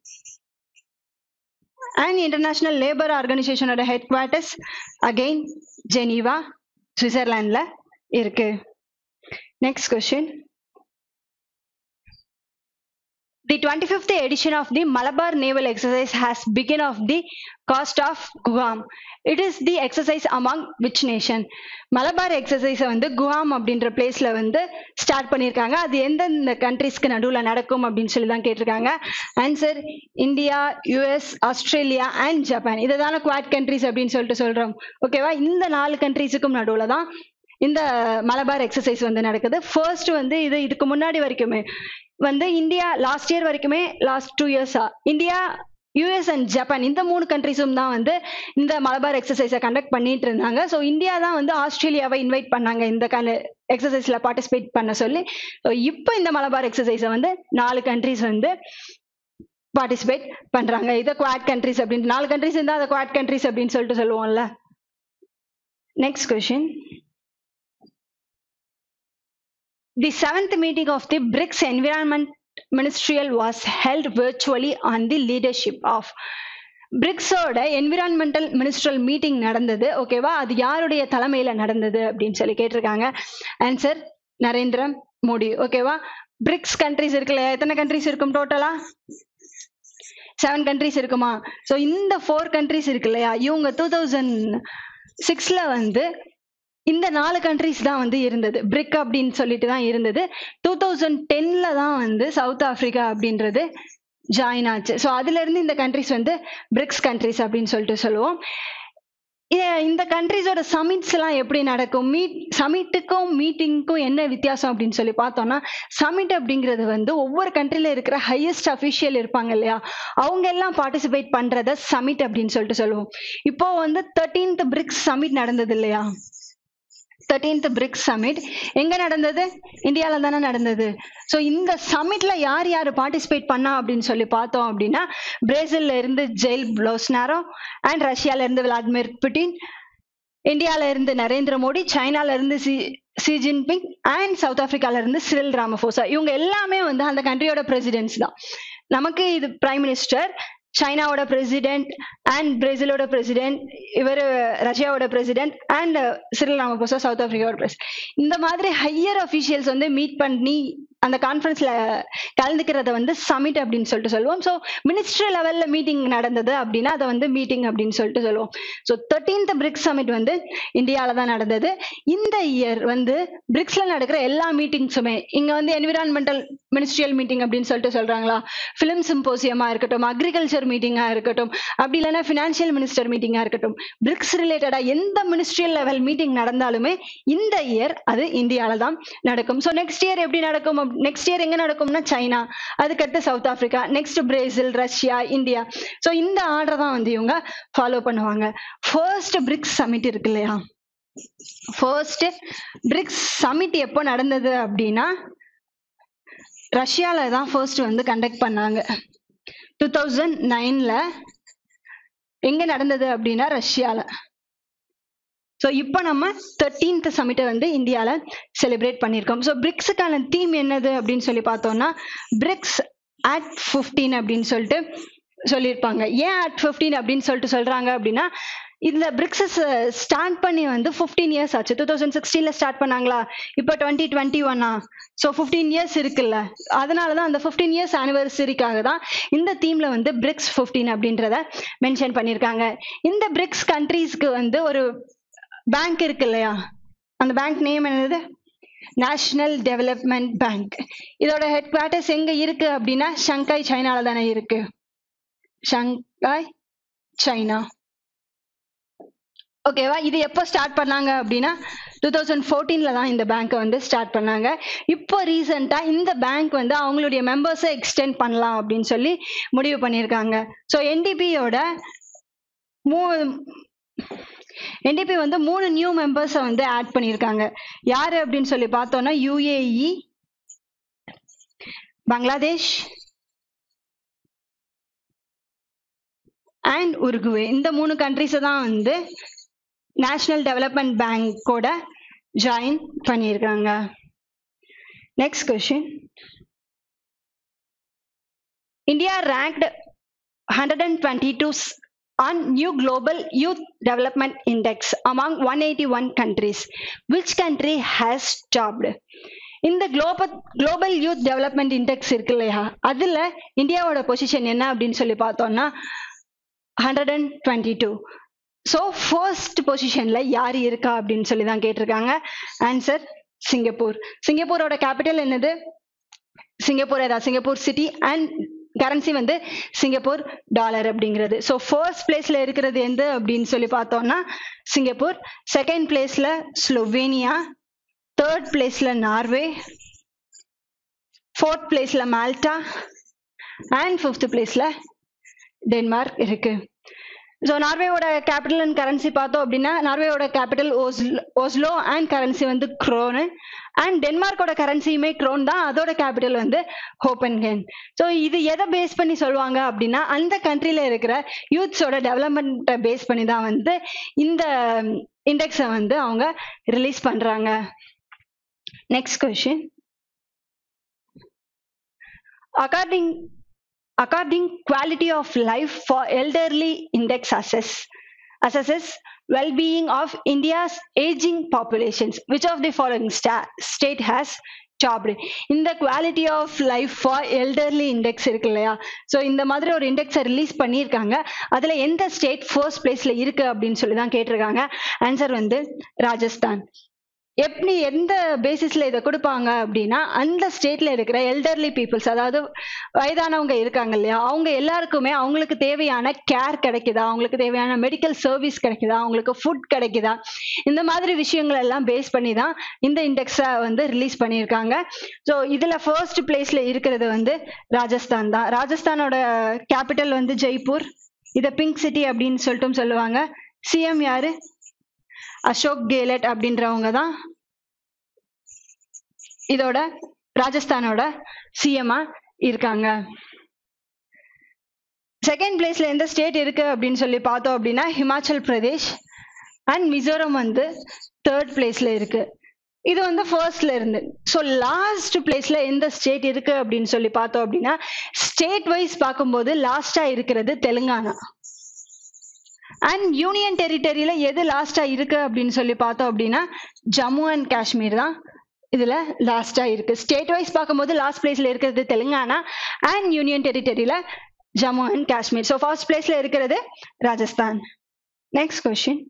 A: and international labour ஆர்கனைசேஷனோட ஹெட் குவார்டர்ஸ் அகெயின் ஜெனீவா சுவிட்சர்லாண்டில் இருக்கு next question The 25th edition of the Malabar Naval Exercise has begun of the coast of Guam. It is the exercise among which nation? Malabar எக்ஸசைஸை வந்து Guam அப்படின்ற பிளேஸ்ல வந்து start பண்ணியிருக்காங்க அது எந்தெந்த கண்ட்ரிஸ்க்கு நடுவில் நடக்கும் அப்படின்னு சொல்லி தான் கேட்டிருக்காங்க answer India US Australia and Japan இதை தானே குவாட் கண்ட்ரிஸ் அப்படின்னு சொல்லிட்டு சொல்றோம் ஓகேவா இந்த நாலு கண்ட்ரிஸுக்கும் நடுவில் தான் இந்த மலபார் எக்ஸசைஸ் வந்து நடக்குது ஃபர்ஸ்ட் வந்து இது இதுக்கு முன்னாடி வரைக்குமே வந்து இந்தியா லாஸ்ட் இயர் வரைக்குமே லாஸ்ட் டூ இயர்ஸா இந்தியா யூஎஸ் அண்ட் ஜப்பான் இந்த மூணு கண்ட்ரிஸும் தான் வந்து இந்த மலபார் எக்ஸசைஸை கண்டக்ட் பண்ணிட்டு இருந்தாங்க ஸோ இந்தியா தான் வந்து ஆஸ்திரேலியாவை இன்வைட் பண்ணாங்க இந்த கண்ட எக்ஸசைஸில் பார்ட்டிசிபேட் பண்ண சொல்லி ஸோ இப்போ இந்த மலபார் எக்ஸசைஸை வந்து நாலு கண்ட்ரிஸ் வந்து பார்ட்டிசிபேட் பண்றாங்க இதை குவாட் கண்ட்ரிஸ் அப்படின்னு நாலு கண்ட்ரிஸ் இருந்தால் அதை குவாட் கண்ட்ரிஸ் அப்படின்னு சொல்லிட்டு சொல்லுவோம்ல next question The seventh meeting of the BRICS Environment Ministerial was held virtually on the leadership of பிரிக்ஸோட என்விரான்மெண்டல் மினிஸ்ட்ரல் மீட்டிங் நடந்தது ஓகேவா அது யாருடைய தலைமையில நடந்தது அப்படின்னு சொல்லி கேட்டிருக்காங்க ஆன்சர் நரேந்திர மோடி ஓகேவா பிரிக்ஸ் கண்ட்ரிஸ் இருக்குல்ல எத்தனை கண்ட்ரிஸ் இருக்கும் டோட்டலா செவன் கண்ட்ரிஸ் இருக்குமா ஸோ இந்த ஃபோர் கண்ட்ரிஸ் இருக்கு இல்லையா இவங்க டூ தௌசண்ட் சிக்ஸ்ல வந்து இந்த நாலு கண்ட்ரிஸ் தான் வந்து இருந்தது பிரிக் அப்படின்னு சொல்லிட்டு தான் இருந்தது டூ தௌசண்ட் டென்ல தான் வந்து சவுத் ஆப்பிரிக்கா அப்படின்றது ஜாயின் ஆச்சு ஸோ அதுல இருந்து இந்த கண்ட்ரிஸ் வந்து பிரிக்ஸ் கண்ட்ரிஸ் அப்படின்னு சொல்லிட்டு சொல்லுவோம் இ- இந்த கண்ட்ரிஸோட சமிட்ஸ் எல்லாம் எப்படி நடக்கும் மீட் சமிட்டுக்கும் மீட்டிங்க்கும் என்ன வித்தியாசம் அப்படின்னு சொல்லி பார்த்தோம்னா சமிட் அப்படிங்கிறது வந்து ஒவ்வொரு கண்ட்ரில இருக்கிற ஹையஸ்ட் அஃபிஷியல் இருப்பாங்க இல்லையா அவங்க எல்லாம் பார்ட்டிசிபேட் பண்றத சமிட் அப்படின்னு சொல்லிட்டு சொல்லுவோம் இப்போ வந்து தேர்ட்டீன்த் பிரிக்ஸ் சமிட் நடந்தது இல்லையா தேர்ட்டீன்த் பிரிக்ஸ் சமிட் எங்க நடந்தது இந்தியால தானே நடந்தது ஸோ இந்த சமிட்ல யார் யார் பார்ட்டிசிபேட் பண்ணா அப்படின்னு சொல்லி பார்த்தோம் அப்படின்னா பிரேசில்ல இருந்து ஜெயில் ப்ளோஸ்னாரோ அண்ட் ரஷ்யால இருந்து விளாடிமிர் புட்டின் இந்தியால இருந்து நரேந்திர மோடி சைனால இருந்து Xi Xi Jinping and South ஆப்பிரிக்கால இருந்து சிரில் ராமபோசா இவங்க எல்லாமே வந்து அந்த கண்ட்ரியோட பிரசிடென்ட்ஸ் தான் நமக்கு இது பிரைம் மினிஸ்டர் சைனாவோட பிரசிடென்ட் அண்ட் பிரேசிலோட பிரசிடென்ட் இவர் ரஷ்யாவோட president and Cyril Ramaphosa South ஆப்பிரிக்காவோட பிரசிடென்ட் இந்த மாதிரி ஹையர் அஃபிஷியல்ஸ் வந்து மீட் பண்ணி அந்த கான்ஃபரன்ஸ்ல கலந்துக்கிறத வந்து சமிட் அப்படின்னு சொல்லிட்டு சொல்லுவோம் ஸோ மினிஸ்ட்ரி லெவல்ல மீட்டிங் நடந்தது அப்படின்னா அதை வந்து மீட்டிங் அப்படின்னு சொல்லிட்டு சொல்லுவோம் ஸோ தேர்ட்டீன்த் பிரிக்ஸ் சமிட் வந்து இந்தியாவில தான் நடந்தது இந்த இயர் வந்து பிரிக்ஸ்ல நடக்கிற எல்லா மீட்டிங்ஸுமே இங்க வந்து என்விரான்மெண்டல் மினிஸ்ட்ரியல் மீட்டிங் அப்படின்னு சொல்லிட்டு சொல்றாங்களா ஃபிலிம் சிம்போசியமா இருக்கட்டும் அக்ரிகல்ச்சர் மீட்டிங்கா இருக்கட்டும் அப்படி இல்லைன்னா ஃபினான்ஷியல் மினிஸ்டர் மீட்டிங்கா இருக்கட்டும் பிரிக்ஸ் ரிலேட்டடா எந்த மினிஸ்ட்ரியல் லெவல் மீட்டிங் நடந்தாலுமே இந்த இயர் அது இந்தியால தான் நடக்கும் ஸோ நெக்ஸ்ட் இயர் எப்படி நடக்கும் நெக்ஸ்ட் இயர் எங்க நடக்கும்னா சைனா அதுக்கடுத்து South Africa next Brazil Russia India so இந்த ஆர்டர் தான் வந்து இவங்க ஃபாலோ பண்ணுவாங்க ஃபர்ஸ்ட் பிரிக்ஸ் சமிட் இருக்கு இல்லையா ஃபர்ஸ்ட் பிரிக்ஸ் சமிட் எப்போ நடந்தது அப்படின்னா ரஷ்யால தான் ஃபர்ஸ்ட் வந்து கண்டக்ட் பண்ணாங்க டூ தௌசண்ட் நைன்ல எங்க நடந்தது அப்படின்னா ரஷ்யால ஸோ இப்போ நம்ம தேர்ட்டீன்த் சமிட்டை வந்து இந்தியாவில் செலிப்ரேட் பண்ணியிருக்கோம் ஸோ பிரிக்ஸுக்கான தீம் என்னது அப்படின்னு சொல்லி பார்த்தோம்னா பிரிக்ஸ் அட் ஃபிஃப்டீன் அப்படின்னு சொல்லிட்டு சொல்லியிருப்பாங்க ஏன் அட் ஃபிஃப்டீன் அப்படின்னு சொல்லிட்டு சொல்றாங்க அப்படின்னா இந்த பிரிக்ஸஸ் ஸ்டார்ட் பண்ணி வந்து ஃபிஃப்டீன் இயர்ஸ் ஆச்சு டூ தௌசண்ட் சிக்ஸ்டீன்ல ஸ்டார்ட் பண்ணாங்களா இப்போ டுவெண்ட்டி டுவெண்ட்டி ஒன்னா ஸோ ஃபிஃப்டீன் இயர்ஸ் இருக்குல்ல அதனால தான் அந்த ஃபிஃப்டீன் இயர்ஸ் ஆனிவர்சரிக்காக தான் இந்த தீம்ல வந்து பிரிக்ஸ் ஃபிஃப்டீன் அப்படின்றத மென்ஷன் பண்ணியிருக்காங்க இந்த பிரிக்ஸ் கண்ட்ரீஸ்க்கு வந்து ஒரு பேங்க் இருக்கு இல்லையா அந்த பேங்க் நேம் என்னது நேஷனல் டெவலப்மெண்ட் பேங்க் இதோட ஹெட் குவார்ட்டர்ஸ் எங்க இருக்கு அப்படின்னா ஷங்காய் சைனால தானே இருக்கு ஷங்காய் சைனா ஓகேவா இது எப்போ ஸ்டார்ட் பண்ணாங்க அப்படின்னா டூ தௌசண்ட் ஃபோர்டீனில் தான் இந்த பேங்க்கை வந்து ஸ்டார்ட் பண்ணாங்க இப்போ ரீசெண்டாக இந்த பேங்க் வந்து அவங்களுடைய மெம்பர்ஸை எக்ஸ்டெண்ட் பண்ணலாம் அப்படின்னு சொல்லி முடிவு பண்ணியிருக்காங்க ஸோ என்டிபியோட மூ என்டிபி வந்து மூணு நியூ மெம்பர்ஸை வந்து ஆட் பண்ணியிருக்காங்க யாரு அப்படின்னு சொல்லி பார்த்தோம்னா யுஏஇ பங்களாதேஷ் அண்ட் உருகுவே இந்த மூணு கண்ட்ரிஸை தான் வந்து நேஷனல் டெவலப்மெண்ட் பேங்கோட ஜாயின் பண்ணியிருக்காங்க next question India ranked hundred and twenty two on new global youth development index among 181 countries which country has topped இந்த global global youth development index இருக்கு இல்லையா அதுல இந்தியாவோட பொசிஷன் என்ன அப்படின்னு சொல்லி பார்த்தோம்னா hundred and twenty two so first பொசிஷன்ல யார் இருக்கா அப்படின்னு சொல்லி தான் கேட்டிருக்காங்க ஆன்சர் சிங்கப்பூர் சிங்கப்பூரோட கேபிட்டல் என்னது சிங்கப்பூர் ஏதா சிங்கப்பூர் சிட்டி அண்ட் கரன்சி வந்து சிங்கப்பூர் டாலர் அப்படிங்கிறது ஸோ ஃபர்ஸ்ட் பிளேஸ்ல இருக்கிறது எந்த அப்படின்னு சொல்லி பார்த்தோம்னா சிங்கப்பூர் செகண்ட் பிளேஸ்ல ஸ்லோவேனியா தேர்ட் பிளேஸ்ல நார்வே ஃபோர்த் பிளேஸ்ல மால்டா அண்ட் ஃபிஃப்த் பிளேஸ்ல டென்மார்க் இருக்கு ஸோ நார்வேவோட கேபிட்டல் அண்ட் கரன்சி பார்த்தோம் அப்படின்னா நார்வேவோட capital Oslo Oslo and currency வந்து க்ரோனு அண்ட் டென்மார்க்கோட கரன்சியுமே க்ரோன் தான் அதோட கேபிட்டல் வந்து ஹோப்பன்கென் ஸோ இது எதை பேஸ் பண்ணி சொல்லுவாங்க அப்படின்னா அந்த கண்ட்ரியில் இருக்கிற யூத்ஸோட டெவலப்மெண்ட்டை பேஸ் பண்ணி தான் வந்து இந்த இண்டெக்ஸை வந்து அவங்க ரிலீஸ் பண்ணுறாங்க next question according according quality of life for elderly index assess assesses well-being of india's aging populations which of the following sta- state has topped இந்த quality of life for elderly index இருக்கு இல்லையா so இந்த மாதிரி ஒரு இண்டெக்ஸை release பண்ணியிருக்காங்க அதில் எந்த state first பிளேஸ்ல இருக்கு அப்படின்னு சொல்லி தான் கேட்டிருக்காங்க ஆன்சர் வந்து ராஜஸ்தான் எப்படி எந்த பேசிஸ்ல இதை கொடுப்பாங்க அப்படின்னா அந்த ஸ்டேட்ல இருக்கிற எல்டர்லி பீப்புள்ஸ் அதாவது வயதானவங்க இருக்காங்க இல்லையா அவங்க எல்லாருக்குமே அவங்களுக்கு தேவையான கேர் கிடைக்குதா அவங்களுக்கு தேவையான மெடிக்கல் சர்வீஸ் கிடைக்குதா அவங்களுக்கு ஃபுட் கிடைக்குதா இந்த மாதிரி விஷயங்கள் எல்லாம் பேஸ் பண்ணி தான் இந்த இண்டெக்ஸை வந்து ரிலீஸ் பண்ணியிருக்காங்க ஸோ இதுல ஃபர்ஸ்ட் பிளேஸ்ல இருக்கிறது வந்து ராஜஸ்தான் தான் ராஜஸ்தானோட கேபிட்டல் வந்து ஜெய்ப்பூர் இதை பிங்க் சிட்டி அப்படின்னு சொல்லிட்டும் சொல்லுவாங்க சிஎம் யாரு அசோக் கெலட் அப்படின்றவங்க தான் இதோட ராஜஸ்தானோட சிஎம்ஆ இருக்காங்க செகண்ட் பிளேஸ்ல எந்த ஸ்டேட் இருக்கு அப்படின்னு சொல்லி பார்த்தோம் அப்படின்னா ஹிமாச்சல் பிரதேஷ் அண்ட் மிசோரம் வந்து தேர்ட் பிளேஸ்ல இருக்கு இது வந்து ஃபர்ஸ்ட்ல இருந்து ஸோ லாஸ்ட் பிளேஸ்ல எந்த ஸ்டேட் இருக்கு அப்படின்னு சொல்லி பார்த்தோம் அப்படின்னா ஸ்டேட் வைஸ் பார்க்கும்போது லாஸ்டா இருக்கிறது தெலுங்கானா அண்ட் யூனியன் டெரிட்டரியில எது லாஸ்டா இருக்கு அப்படின்னு சொல்லி பார்த்தோம் அப்படின்னா ஜம்மு அண்ட் காஷ்மீர் தான் இதுல லாஸ்டா இருக்கு ஸ்டேட் வைஸ் பார்க்கும்போது லாஸ்ட் பிளேஸ்ல இருக்கிறது தெலுங்கானா அண்ட் யூனியன் டெரிட்டரியில Jammu and Kashmir so first பிளேஸ்ல இருக்கிறது Rajasthan next question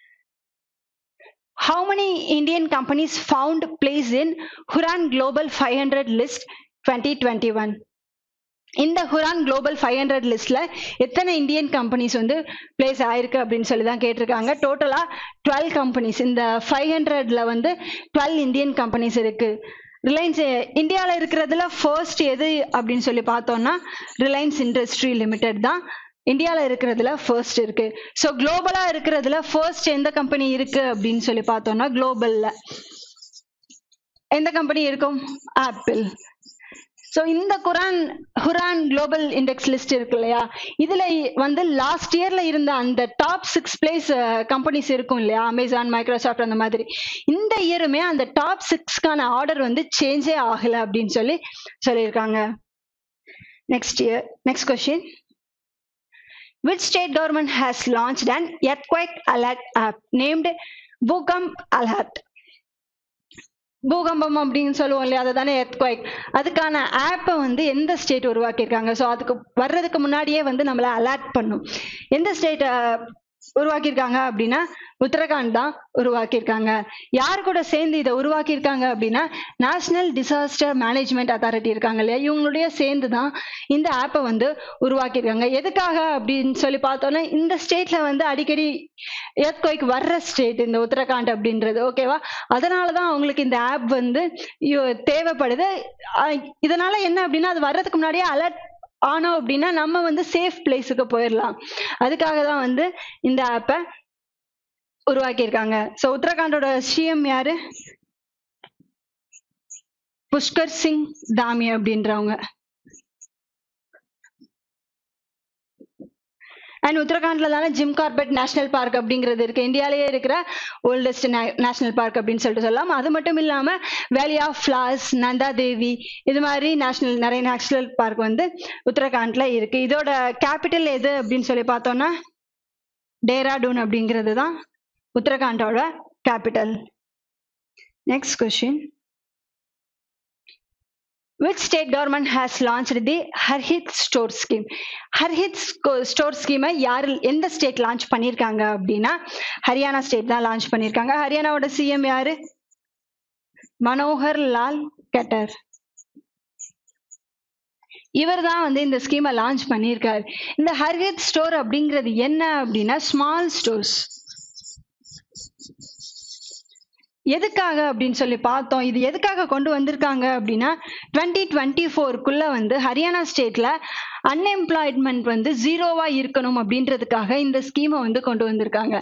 A: How many Indian companies found place in Huran Global 500 list 2021? இந்த ஹுரான் குளோபல் ஃபைவ் ஹண்ட்ரட் லிஸ்ட்ல எத்தனை இந்தியன் கம்பெனிஸ் வந்து பிளேஸ் ஆயிருக்கு அப்படின்னு சொல்லி தான் கேட்டிருக்காங்க டோட்டலா டுவெல் கம்பெனிஸ் இந்த ஃபைவ் ஹண்ட்ரட்ல வந்து டுவெல் இந்தியன் கம்பெனிஸ் இருக்கு ரிலையன்ஸ் இந்தியாவில் இருக்கிறதுல ஃபர்ஸ்ட் எது அப்படின்னு சொல்லி பார்த்தோம்னா ரிலையன்ஸ் இண்டஸ்ட்ரி லிமிடெட் தான் இந்தியாவில் இருக்கிறதுல ஃபர்ஸ்ட் இருக்கு ஸோ குளோபலாக இருக்கிறதுல ஃபர்ஸ்ட் எந்த கம்பெனி இருக்கு அப்படின்னு சொல்லி பார்த்தோம்னா குளோபல்ல எந்த கம்பெனி இருக்கும் ஆப்பிள் ஸோ இந்த குரான் ஹுரான் குளோபல் இண்டெக்ஸ் லிஸ்ட் இருக்கு இல்லையா இதுல வந்து லாஸ்ட் இயர்ல இருந்த அந்த டாப் சிக்ஸ் பிளேஸ் கம்பெனிஸ் இருக்கும் இல்லையா அமேசான் மைக்ரோசாஃப்ட் அந்த மாதிரி இந்த இயருமே அந்த டாப் சிக்ஸ்க்கான ஆர்டர் வந்து சேஞ்சே ஆகல அப்படின்னு சொல்லி சொல்லியிருக்காங்க next year next question Which state government has launched an earthquake alert app named Bhukam Alert? பூகம்பம் அப்படின்னு சொல்லுவோம் இல்லையா அதை தானே எர்த்குவைக் அதுக்கான ஆப்பை வந்து எந்த ஸ்டேட் உருவாக்கியிருக்காங்க ஸோ அதுக்கு வர்றதுக்கு முன்னாடியே வந்து நம்மளை அலர்ட் பண்ணும் எந்த ஸ்டேட் உருவாக்கியிருக்காங்க அப்படின்னா உத்தரகாண்ட் தான் உருவாக்கியிருக்காங்க யார் கூட சேர்ந்து இதை உருவாக்கியிருக்காங்க அப்படின்னா நேஷனல் டிசாஸ்டர் மேனேஜ்மெண்ட் அத்தாரிட்டி இருக்காங்க இல்லையா இவங்களுடைய சேர்ந்து தான் இந்த ஆப்பை வந்து உருவாக்கியிருக்காங்க எதுக்காக அப்படின்னு சொல்லி பார்த்தோன்னா இந்த ஸ்டேட்ல வந்து அடிக்கடி எர்த்குவைக் வர்ற ஸ்டேட் இந்த உத்தரகாண்ட் அப்படின்றது ஓகேவா அதனால தான் அவங்களுக்கு இந்த ஆப் வந்து யோ- தேவைப்படுது அஹ் இதனால என்ன அப்படின்னா அது வர்றதுக்கு முன்னாடியே அலர்ட் ஆனோம் அப்படின்னா நம்ம வந்து சேஃப் பிளேஸுக்கு போயிடலாம் அதுக்காக தான் வந்து இந்த ஆப்பை உருவாக்கியிருக்காங்க ஸோ உத்தரகாண்டோட சிஎம் யாரு புஷ்கர் சிங் தாமி அப்படின்றவங்க அண்ட் உத்தரகாண்ட்ல தானே ஜிம் கார்பெட் நேஷனல் பார்க் அப்படிங்கிறது இருக்கு இந்தியாலேயே இருக்கிற ஓல்டஸ்ட் நேஷனல் பார்க் அப்படின்னு சொல்லிட்டு சொல்லலாம் அது மட்டும் இல்லாம வேலி ஆஃப் ஃபிளார்ஸ் நந்தா தேவி இது மாதிரி நேஷனல் நிறைய நேஷனல் பார்க் வந்து உத்தரகாண்ட்ல இருக்கு இதோட கேபிட்டல் எது அப்படின்னு சொல்லி பார்த்தோம்னா டேராடூன் அப்படிங்கிறது தான் உத்தரகாண்டோட capital next question which state government has launched the Harhith store scheme Harhith store ஸ்கீமை யார் எந்த ஸ்டேட் லான்ச் பண்ணியிருக்காங்க அப்படின்னா ஹரியானா ஸ்டேட் தான் லான்ச் பண்ணியிருக்காங்க ஹரியானாவோட சிஎம் யாரு மனோகர் லால் கட்டர் இவர் தான் வந்து இந்த ஸ்கீமை லான்ச் பண்ணியிருக்காரு இந்த ஹர்ஹித் ஸ்டோர் அப்படிங்கிறது என்ன அப்படின்னா ஸ்மால் ஸ்டோர்ஸ் எதுக்காக அப்படின்னு சொல்லி பார்த்தோம் இது எதுக்காக கொண்டு வந்திருக்காங்க அப்படின்னா டுவெண்ட்டி டுவெண்ட்டி ஃபோருக்குள்ள வந்து ஹரியானா ஸ்டேட்ல அன்எம்ப்ளாய்மெண்ட் வந்து ஜீரோவா இருக்கணும் அப்படின்றதுக்காக இந்த ஸ்கீமை வந்து கொண்டு வந்திருக்காங்க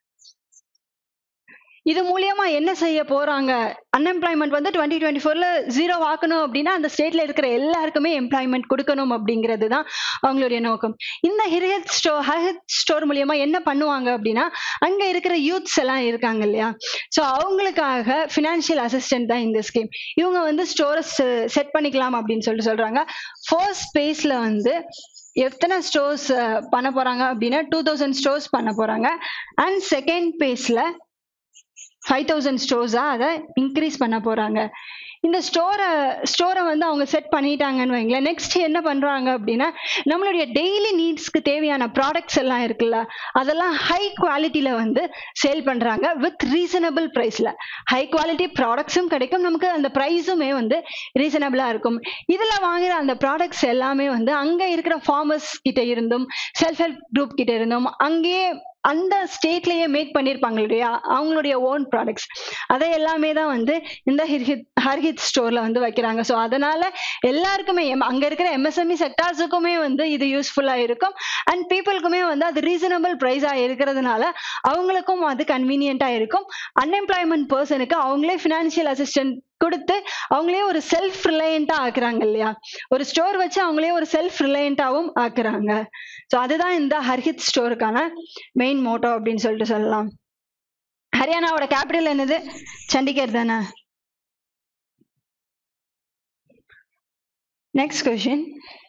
A: இது மூலியமா என்ன செய்ய போறாங்க அன்எம்ப்ளாய்மெண்ட் வந்து டுவெண்ட்டி டுவெண்ட்டி ஃபோர்ல ஜீரோ ஆக்கணும் அப்படின்னா அந்த ஸ்டேட்ல இருக்கிற எல்லாருக்குமே எம்ப்ளாய்மெண்ட் கொடுக்கணும் அப்படிங்கிறது தான் அவங்களுடைய நோக்கம் இந்த ஹிரியத் ஸ்டோர் ஹரித் ஸ்டோர் மூலியமா என்ன பண்ணுவாங்க அப்படின்னா அங்க இருக்கிற யூத்ஸ் எல்லாம் இருக்காங்க இல்லையா ஸோ அவங்களுக்காக ஃபினான்ஷியல் அசிஸ்டன்ட் தான் இந்த ஸ்கீம் இவங்க வந்து ஸ்டோரை செட் பண்ணிக்கலாம் அப்படின்னு சொல்லிட்டு சொல்றாங்க ஃபர்ஸ்ட் ஸ்பேஸ்ல வந்து எத்தனை ஸ்டோர்ஸ் பண்ண போறாங்க அப்படின்னா டூ தௌசண்ட் ஸ்டோர்ஸ் பண்ண போறாங்க அண்ட் செகண்ட் பேஸ்ல ஃபைவ் தௌசண்ட் ஸ்டோர்ஸா அதை இன்க்ரீஸ் பண்ண போறாங்க இந்த ஸ்டோரை ஸ்டோரை வந்து அவங்க செட் பண்ணிட்டாங்கன்னு வைங்களேன் நெக்ஸ்ட் என்ன பண்றாங்க அப்படின்னா நம்மளுடைய டெய்லி நீட்ஸ்க்கு தேவையான ப்ராடக்ட்ஸ் எல்லாம் இருக்குல்ல அதெல்லாம் ஹை குவாலிட்டியில வந்து சேல் பண்றாங்க வித் ரீசனபிள் ப்ரைஸ்ல ஹை குவாலிட்டி ப்ராடக்ட்ஸும் கிடைக்கும் நமக்கு அந்த ப்ரைஸுமே வந்து ரீசனபிளா இருக்கும் இதுல வாங்குற அந்த ப்ராடக்ட்ஸ் எல்லாமே வந்து அங்க இருக்கிற ஃபார்மர்ஸ் கிட்ட இருந்தும் செல்ஃப் ஹெல்ப் குரூப் கிட்ட இருந்தும் அங்கேயே அந்த ஸ்டேட்லயே மேக் பண்ணிருப்பாங்க இல்லையா அவங்களுடைய ஓன் ப்ராடக்ட்ஸ் அதை எல்லாமே தான் வந்து இந்த ஹிர்ஹித் ஹர்ஹித் ஸ்டோர்ல வந்து வைக்கிறாங்க ஸோ அதனால எல்லாருக்குமே எம்- அங்க இருக்கிற எம்எஸ்எம்இ செக்டார்ஸுக்குமே வந்து இது யூஸ்ஃபுல்லா இருக்கும் அண்ட் பீப்புளுக்குமே வந்து அது ரீசனபிள் ப்ரைஸா இருக்கிறதுனால அவங்களுக்கும் அது கன்வீனியன்ட்டா இருக்கும் அன்எம்ப்ளாய்மெண்ட் பர்சனுக்கு அவங்களே ஃபினான்ஷியல் அசிஸ்டன்ட் கொடுத்து அவங்களே ஒரு செல்ஃப் ரிலையண்டா ஆக்குறாங்க இல்லையா ஒரு ஸ்டோர் வச்சு அவங்களே ஒரு செல்ஃப் ரிலையண்டாவும் ஆக்குறாங்க ஸோ அதுதான் இந்த ஹர்ஹித் ஸ்டோருக்கான மெயின் மோட்டோ அப்படின்னு சொல்லிட்டு சொல்லலாம் ஹரியானாவோட கேபிட்டல் என்னது சண்டிகர் தானே next question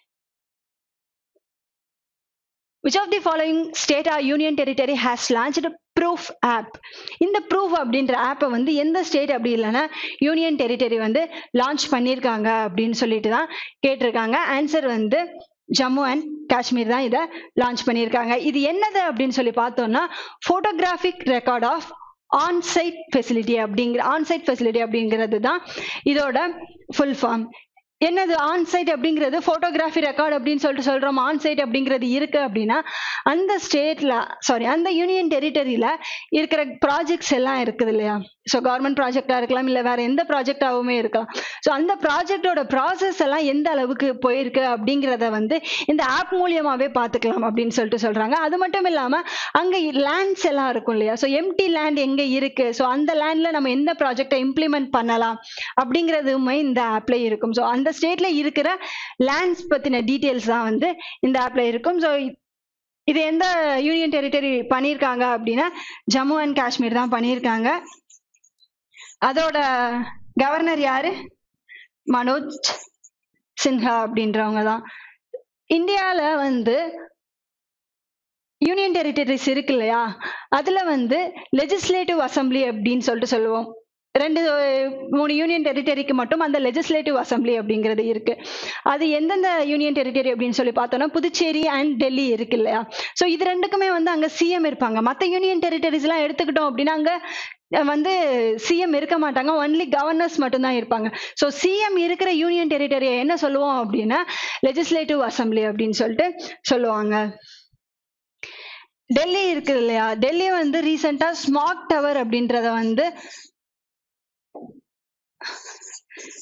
A: which of the following state or union territory has launched proof app இந்த ப்ரூஃப் அப்படின்ற ஆப்பை வந்து எந்த ஸ்டேட் அப்படி இல்லைன்னா யூனியன் டெரிட்டரி வந்து லான்ச் பண்ணியிருக்காங்க அப்படின்னு சொல்லிட்டு தான் கேட்டிருக்காங்க ஆன்சர் வந்து ஜம்மு அண்ட் காஷ்மீர் தான் இதை லான்ச் பண்ணியிருக்காங்க இது என்னது அப்படின்னு சொல்லி பார்த்தோம்னா photographic record of onsite facility அப்படிங்கிற ஆன்சைட் ஃபெசிலிட்டி அப்படிங்கிறது தான் இதோட ஃபுல் ஃபார்ம் என்னது ஆன்சைட் அப்படிங்கிறது ஃபோட்டோகிராஃபி ரெக்கார்ட் அப்படின்னு சொல்லிட்டு சொல்றோம் ஆன்சைட் அப்படிங்கிறது இருக்கு அப்படின்னா அந்த ஸ்டேட்ல சாரி அந்த யூனியன் டெரிட்டரியில இருக்கிற ப்ராஜெக்ட்ஸ் எல்லாம் இருக்குது இல்லையா ஸோ கவர்மெண்ட் ப்ராஜெக்டா இருக்கலாம் இல்லை வேற எந்த ப்ராஜெக்டாகவுமே இருக்கலாம் ஸோ அந்த ப்ராஜெக்டோட ப்ராசஸ் எல்லாம் எந்த அளவுக்கு போயிருக்கு அப்படிங்கிறத வந்து இந்த ஆப் மூலியமாவே பார்த்துக்கலாம் அப்படின்னு சொல்லிட்டு சொல்றாங்க அது மட்டும் இல்லாம அங்க லேண்ட்ஸ் எல்லாம் இருக்கும் இல்லையா ஸோ எம்டி லேண்ட் எங்க இருக்கு ஸோ அந்த லேண்ட்ல நம்ம எந்த ப்ராஜெக்டை இம்ப்ளிமெண்ட் பண்ணலாம் அப்படிங்கிறதுமே இந்த ஆப்ல இருக்கும் ஸோ அந்த ஸ்டேட்ல இருக்கிற லேண்ட்ஸ் பத்தின டீட்டெயில்ஸ் தான் வந்து இந்த ஆப்ல இருக்கும் ஸோ இது எந்த யூனியன் டெரிட்டரி பண்ணியிருக்காங்க அப்படின்னா ஜம்மு அண்ட் காஷ்மீர் தான் பண்ணியிருக்காங்க அதோட கவர்னர் யாரு மனோஜ் சின்ஹா அப்படின்றவங்க தான் இந்தியால வந்து யூனியன் டெரிட்டரிஸ் இருக்கு இல்லையா அதுல வந்து லெஜிஸ்லேட்டிவ் அசம்பிளி அப்படின்னு சொல்லிட்டு சொல்லுவோம் ரெண்டு மூணு யூனியன் டெரிட்டரிக்கு மட்டும் அந்த லெஜிஸ்லேட்டிவ் அசம்பிளி அப்படிங்கிறது இருக்கு அது எந்தெந்த யூனியன் டெரிட்டரி அப்படின்னு சொல்லி பார்த்தோம்னா புதுச்சேரி அண்ட் டெல்லி இருக்கு இல்லையா ஸோ இது ரெண்டுக்குமே வந்து அங்க சிஎம் இருப்பாங்க மற்ற யூனியன் டெரிட்டரிஸ் எல்லாம் எடுத்துக்கிட்டோம் அப்படின்னா அங்க வந்து சிஎம் இருக்க மாட்டாங்க ஒன்லி கவர்னர்ஸ் மட்டும்தான் இருப்பாங்க ஸோ சிஎம் இருக்கிற யூனியன் டெரிட்டரியை என்ன சொல்லுவோம் அப்படின்னா லெஜிஸ்லேட்டிவ் அசம்பிளி அப்படின்னு சொல்லிட்டு சொல்லுவாங்க டெல்லி இருக்குது இல்லையா டெல்லி வந்து ரீசெண்டா ஸ்மார்ட் டவர் அப்படின்றத வந்து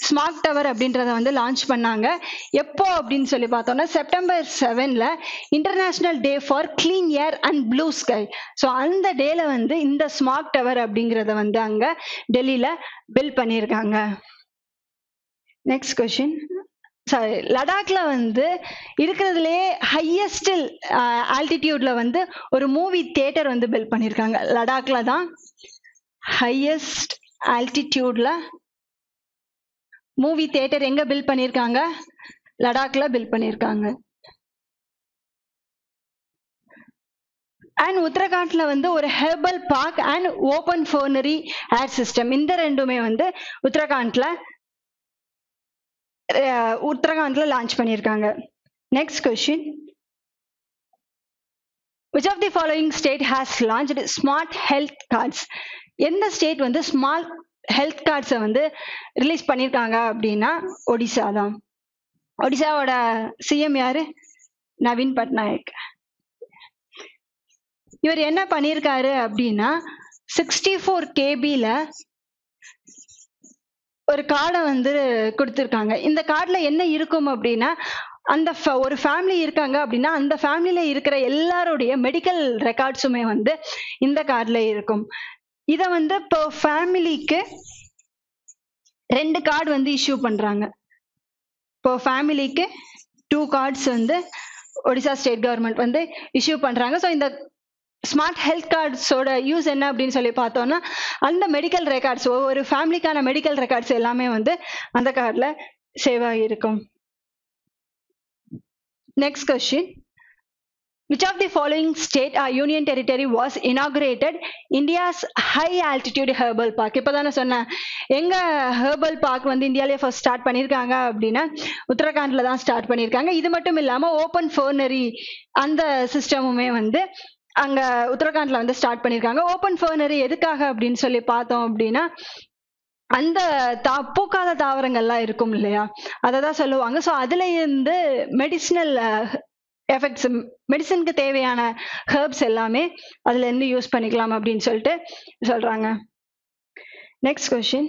A: ஸ்மார்ட் டவர் அப்படின்றத வந்து லான்ச் பண்ணாங்க எப்போ அப்படின்னு சொல்லி பார்த்தோம்னா செப்டம்பர் செவன்ல international day for clean air and blue sky so அந்த டேல வந்து இந்த ஸ்மார்ட் டவர் அப்படிங்கிறத வந்து அங்க டெல்லியில பில்ட் பண்ணியிருக்காங்க நெக்ஸ்ட் கொஷின் சாரி லடாக்ல வந்து இருக்கிறதுலே ஹையஸ்ட் ஆல்டிடியூட்ல வந்து ஒரு மூவி தியேட்டர் வந்து பில்ட் பண்ணியிருக்காங்க லடாக்ல தான் ஹையஸ்ட் ஆல்டிடியூட்ல மூவி தியேட்டர் எங்க பில்ட் பண்ணியிருக்காங்க லடாக்ல பில்ட் பண்ணியிருக்காங்க அண்ட் உத்தரகாண்ட்ல வந்து ஒரு ஹெர்பல் பார்க் அண்ட் ஓபன் ஃபோனரி ஏர் சிஸ்டம் இந்த ரெண்டுமே வந்து உத்தரகாண்ட்ல அஹ், உத்தரகாண்ட்ல லான்ச் பண்ணியிருக்காங்க next question which of the following state has launched smart health cards எந்த ஸ்டேட் வந்து ஸ்மார்ட் ஹெல்த் கார்ட்ஸை வந்து ரிலீஸ் பண்ணியிருக்காங்க அப்படின்னா ஒடிசா தான் ஒடிசாவோட சிஎம் யாரு நவீன் பட்நாயக் இவர் என்ன பண்ணியிருக்காரு அப்படின்னா சிக்ஸ்டி ஃபோர் கேபியில் ஒரு கார்டை வந்து கொடுத்துருக்காங்க இந்த கார்டில் என்ன இருக்கும் அப்படின்னா அந்த fa- ஒரு ஃபேமிலி இருக்காங்க அப்படின்னா அந்த ஃபேமிலியில இருக்கிற எல்லாருடைய மெடிக்கல் ரெக்கார்ட்ஸுமே வந்து இந்த கார்டில் இருக்கும் இதை வந்து இப்போ ஃபேமிலிக்கு ரெண்டு கார்டு வந்து இஷ்யூ பண்றாங்க இப்போ ஃபேமிலிக்கு டூ கார்ட்ஸ் வந்து ஒடிசா ஸ்டேட் கவர்மெண்ட் வந்து இஷ்யூ பண்றாங்க ஸோ இந்த ஸ்மார்ட் ஹெல்த் கார்ட்ஸோட யூஸ் என்ன அப்படின்னு சொல்லி பார்த்தோம்னா அந்த மெடிக்கல் ரெக்கார்ட்ஸ் ஒவ்வொரு ஃபேமிலிக்கான மெடிக்கல் ரெக்கார்ட்ஸ் எல்லாமே வந்து அந்த கார்டில் சேவ் ஆகியிருக்கும் next question Which of the following state or union territory was inaugurated India's high altitude herbal park? இப்போ தானே சொன்னேன் எங்க ஹெர்பல் பார்க் வந்து இந்தியாவிலே ஃபர்ஸ்ட் ஸ்டார்ட் பண்ணியிருக்காங்க அப்படின்னா உத்தரகாண்ட்ல தான் ஸ்டார்ட் பண்ணியிருக்காங்க இது மட்டும் இல்லாம ஓப்பன் ஃபோனரி அந்த சிஸ்டமுமே வந்து அங்க உத்தரகாண்ட்ல வந்து ஸ்டார்ட் பண்ணியிருக்காங்க ஓப்பன் ஃபோனரி எதுக்காக அப்படின்னு சொல்லி பார்த்தோம் அப்படின்னா அந்த தா பூக்காத தாவரங்கள்லாம் இருக்கும் இல்லையா அதை தான் சொல்லுவாங்க ஸோ அதுல இருந்து மெடிசினல் எஃபெக்ட்ஸ் மெடிசனுக்கு தேவையான ஹெர்ப்ஸ் எல்லாமே அதுல இருந்து யூஸ் பண்ணிக்கலாம் அப்படின்னு சொல்லிட்டு சொல்றாங்க next question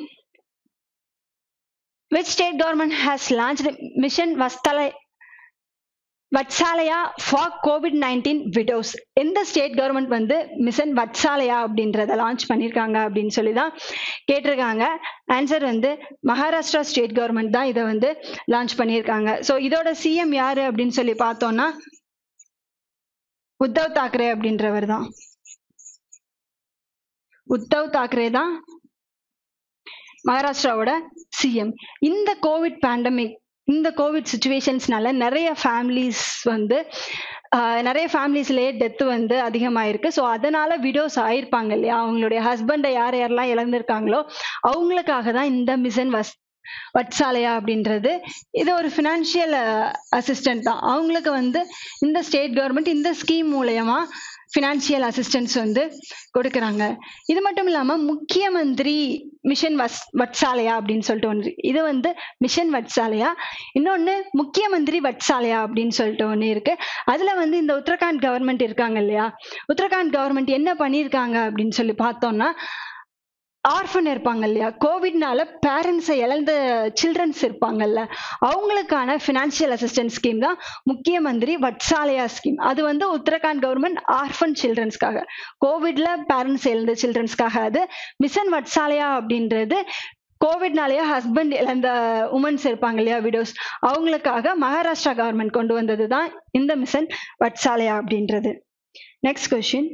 A: which state government has launched mission vastala Vatsalya for Covid nineteen widows எந்த ஸ்டேட் கவர்மெண்ட் வந்து மிஷன் வட்சாலயா அப்படின்றத லான்ச் பண்ணியிருக்காங்க அப்படின்னு சொல்லி தான் கேட்டிருக்காங்க ஆன்சர் வந்து மகாராஷ்டிரா ஸ்டேட் கவர்மெண்ட் தான் இதை வந்து லான்ச் பண்ணியிருக்காங்க ஸோ இதோட சிஎம் யாரு அப்படின்னு சொல்லி பார்த்தோம்னா உத்தவ் தாக்கரே அப்படின்றவர் தான் உத்தவ் தாக்கரே தான் மகாராஷ்டிராவோட சிஎம் இந்த கோவிட் பேண்டமிக் இந்த கோவிட் சுச்சுவேஷன்ஸ்னால நிறைய ஃபேமிலிஸ் வந்து ஆஹ், நிறைய ஃபேமிலிஸ்லயே டெத் வந்து அதிகமாயிருக்கு ஸோ அதனால விடோஸ் ஆயிருப்பாங்க இல்லையா அவங்களுடைய ஹஸ்பண்டை யார் யாரெல்லாம் இழந்திருக்காங்களோ அவங்களுக்காக தான் இந்த மிஷன் வஸ் வட்சாலயா அப்படின்றது இது ஒரு ஃபினான்ஷியல் அசிஸ்டன்ட் தான் அவங்களுக்கு வந்து இந்த ஸ்டேட் கவர்மெண்ட் இந்த ஸ்கீம் மூலயமா ஃபினான்ஷியல் அசிஸ்டன்ஸ் வந்து கொடுக்குறாங்க இது மட்டும் இல்லாம முக்கிய மந்திரி மிஷன் வஸ் வட்சாலயா அப்படின்னு சொல்லிட்டு ஒன்று இருக்கு. இது வந்து மிஷன் வட்சாலயா இன்னொன்னு முக்கிய மந்திரி வட்சாலயா அப்படின்னு சொல்லிட்டு ஒன்று இருக்கு அதுல வந்து இந்த உத்தரகாண்ட் கவர்மெண்ட் இருக்காங்க இல்லையா உத்தரகாண்ட் கவர்மெண்ட் என்ன பண்ணியிருக்காங்க அப்படின்னு சொல்லி பார்த்தோம்னா ஆர்ஃபன் இருப்பாங்க இல்லையா கோவிட்னால பேரண்ட்ஸை இழந்த சில்ட்ரன்ஸ் இருப்பாங்கல்ல அவங்களுக்கான ஃபினான்ஷியல் அசிஸ்டன்ஸ் ஸ்கீம் தான் முக்கிய மந்திரி வட்சாலயா ஸ்கீம் அது வந்து உத்தரகாண்ட் கவர்மெண்ட் ஆர்ஃபன் சில்ட்ரன்ஸ்க்காக கோவிட்ல பேரண்ட்ஸ் இழந்த சில்ட்ரன்ஸ்க்காக அது மிஷன் வட்சாலயா அப்படின்றது கோவிட்னாலேயே ஹஸ்பண்ட் இழந்த உமன்ஸ் இருப்பாங்க இல்லையா விடோஸ் அவங்களுக்காக மகாராஷ்டிரா கவர்மெண்ட் கொண்டு வந்தது தான் இந்த மிஷன் வட்சாலயா அப்படின்றது next question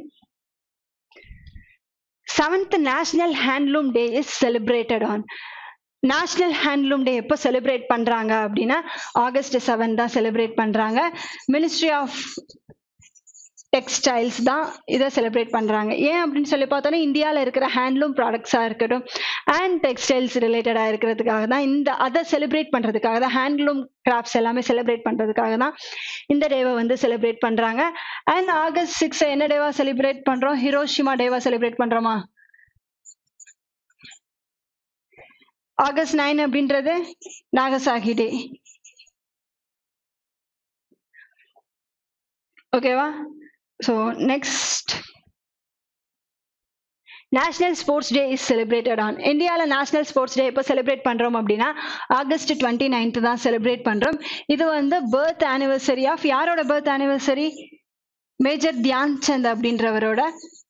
A: seventh national handloom day is celebrated on national handloom day எப்போ செலிப்ரேட் பண்றாங்க அப்படின்னா ஆகஸ்ட் செவன் தான் செலிப்ரேட் பண்றாங்க மினிஸ்ட்ரி ஆஃப் டெக்ஸ்டைல்ஸ் தான் இதை செலிப்ரேட் பண்றாங்க ஏன் அப்படின்னு சொல்லி பார்த்தோன்னா இந்தியாவில் இருக்கிற ஹேண்ட்லூம் ப்ராடக்ட்ஸாக இருக்கட்டும் அண்ட் டெக்ஸ்டைல்ஸ் ரிலேட்டடாக இருக்கிறதுக்காக தான் இந்த அதை செலிப்ரேட் பண்ணுறதுக்காக தான் ஹேண்ட்லூம் கிராஃப்ட்ஸ் எல்லாமே செலிப்ரேட் பண்ணுறதுக்காக தான் இந்த டேவை வந்து செலிப்ரேட் பண்ணுறாங்க அண்ட் ஆகஸ்ட் சிக்ஸ் என்ன டேவா செலிப்ரேட் பண்ணுறோம் ஹிரோஷிமா டேவா செலிப்ரேட் பண்ணுறோமா ஆகஸ்ட் நைன் அப்படின்றது நாகசாகி டே ஓகேவா so next national sports day is celebrated on இந்தியாவில் நேஷனல் ஸ்போர்ட்ஸ் டே எப்போ செலிப்ரேட் பண்ணுறோம் அப்படின்னா ஆகஸ்ட் டுவெண்ட்டி நைன்த் தான் செலிப்ரேட் பண்ணுறோம் இது வந்து பர்த் ஆனிவர்சரி ஆஃப் யாரோட birth anniversary major Dhyan Chand அப்படின்றவரோட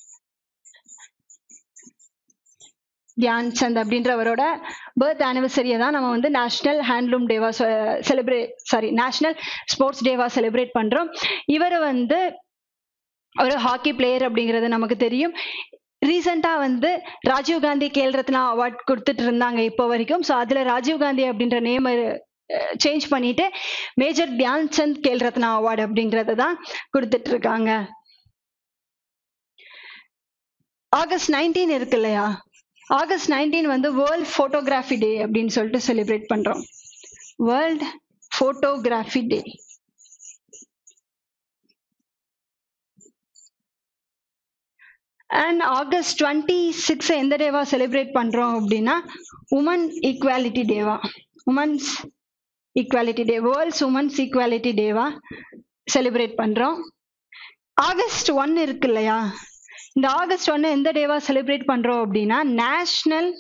A: தியான் சந்த் அப்படின்றவரோட பர்த் ஆனிவர்சரியை தான் நம்ம வந்து நேஷனல் ஹேண்ட்லூம் டேவா செலிப்ரேட் சாரி நேஷனல் ஸ்போர்ட்ஸ் டேவா செலிப்ரேட் பண்ணுறோம் இவர் வந்து ஒரு ஹாக்கி பிளேயர் அப்படிங்கிறது நமக்கு தெரியும் ரீசெண்டாக வந்து ராஜீவ் காந்தி கேல் ரத்னா அவார்ட் கொடுத்துட்டு இருந்தாங்க இப்போ வரைக்கும் ஸோ அதில் ராஜீவ் காந்தி அப்படின்ற நேம் சேஞ்ச் பண்ணிட்டு மேஜர் தியான் சந்த் கேல் ரத்னா அவார்டு அப்படிங்கறத தான் கொடுத்துட்டு இருக்காங்க ஆகஸ்ட் நைன்டீன் இருக்கு இல்லையா ஆகஸ்ட் நைன்டீன் வந்து வேர்ல்ட் ஃபோட்டோகிராஃபி டே அப்படின்னு சொல்லிட்டு செலிப்ரேட் பண்றோம் world photography day and August twenty six எந்த டேவா செலிப்ரேட் பண்றோம் அப்படின்னா உமன் ஈக்குவாலிட்டி டேவா women's equality day world's women's equality டேவா செலிப்ரேட் பண்றோம் ஆகஸ்ட் ஒன் இருக்கு இல்லையா இந்த ஆகஸ்ட் ஒன்னு எந்த டேவா செலிப்ரேட் பண்றோம் அப்படின்னா நேஷனல்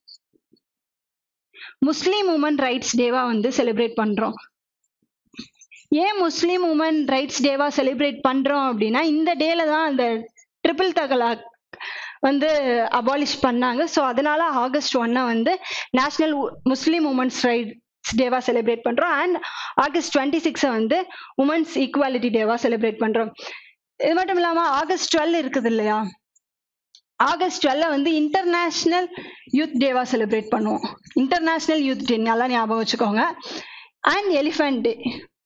A: முஸ்லீம் உமன் ரைட்ஸ் டேவா வந்து செலிப்ரேட் பண்றோம் ஏன் முஸ்லீம் உமன் ரைட்ஸ் டேவா செலிப்ரேட் பண்றோம் அப்படின்னா இந்த டேல தான் அந்த ட்ரிபிள் தகலாக் வந்து அபாலிஷ் பண்ணாங்க ஸோ அதனால ஆகஸ்ட் ஒன்னை வந்து நேஷனல் முஸ்லீம் உமன்ஸ் ரைட்ஸ் டேவா செலிப்ரேட் பண்றோம் அண்ட் ஆகஸ்ட் டுவெண்ட்டி சிக்ஸை வந்து உமன்ஸ் ஈக்குவாலிட்டி டேவா செலிப்ரேட் பண்றோம் இது மட்டும் இல்லாம ஆகஸ்ட் டுவெல் இருக்குது இல்லையா ஆகஸ்ட் டுவெல்ல வந்து இன்டர்நேஷனல் யூத் டேவா செலிப்ரேட் பண்ணுவோம் இன்டர்நேஷனல் யூத் டே நல்லா ஞாபகம் வச்சுக்கோங்க அண்ட் எலிஃபென்ட் டே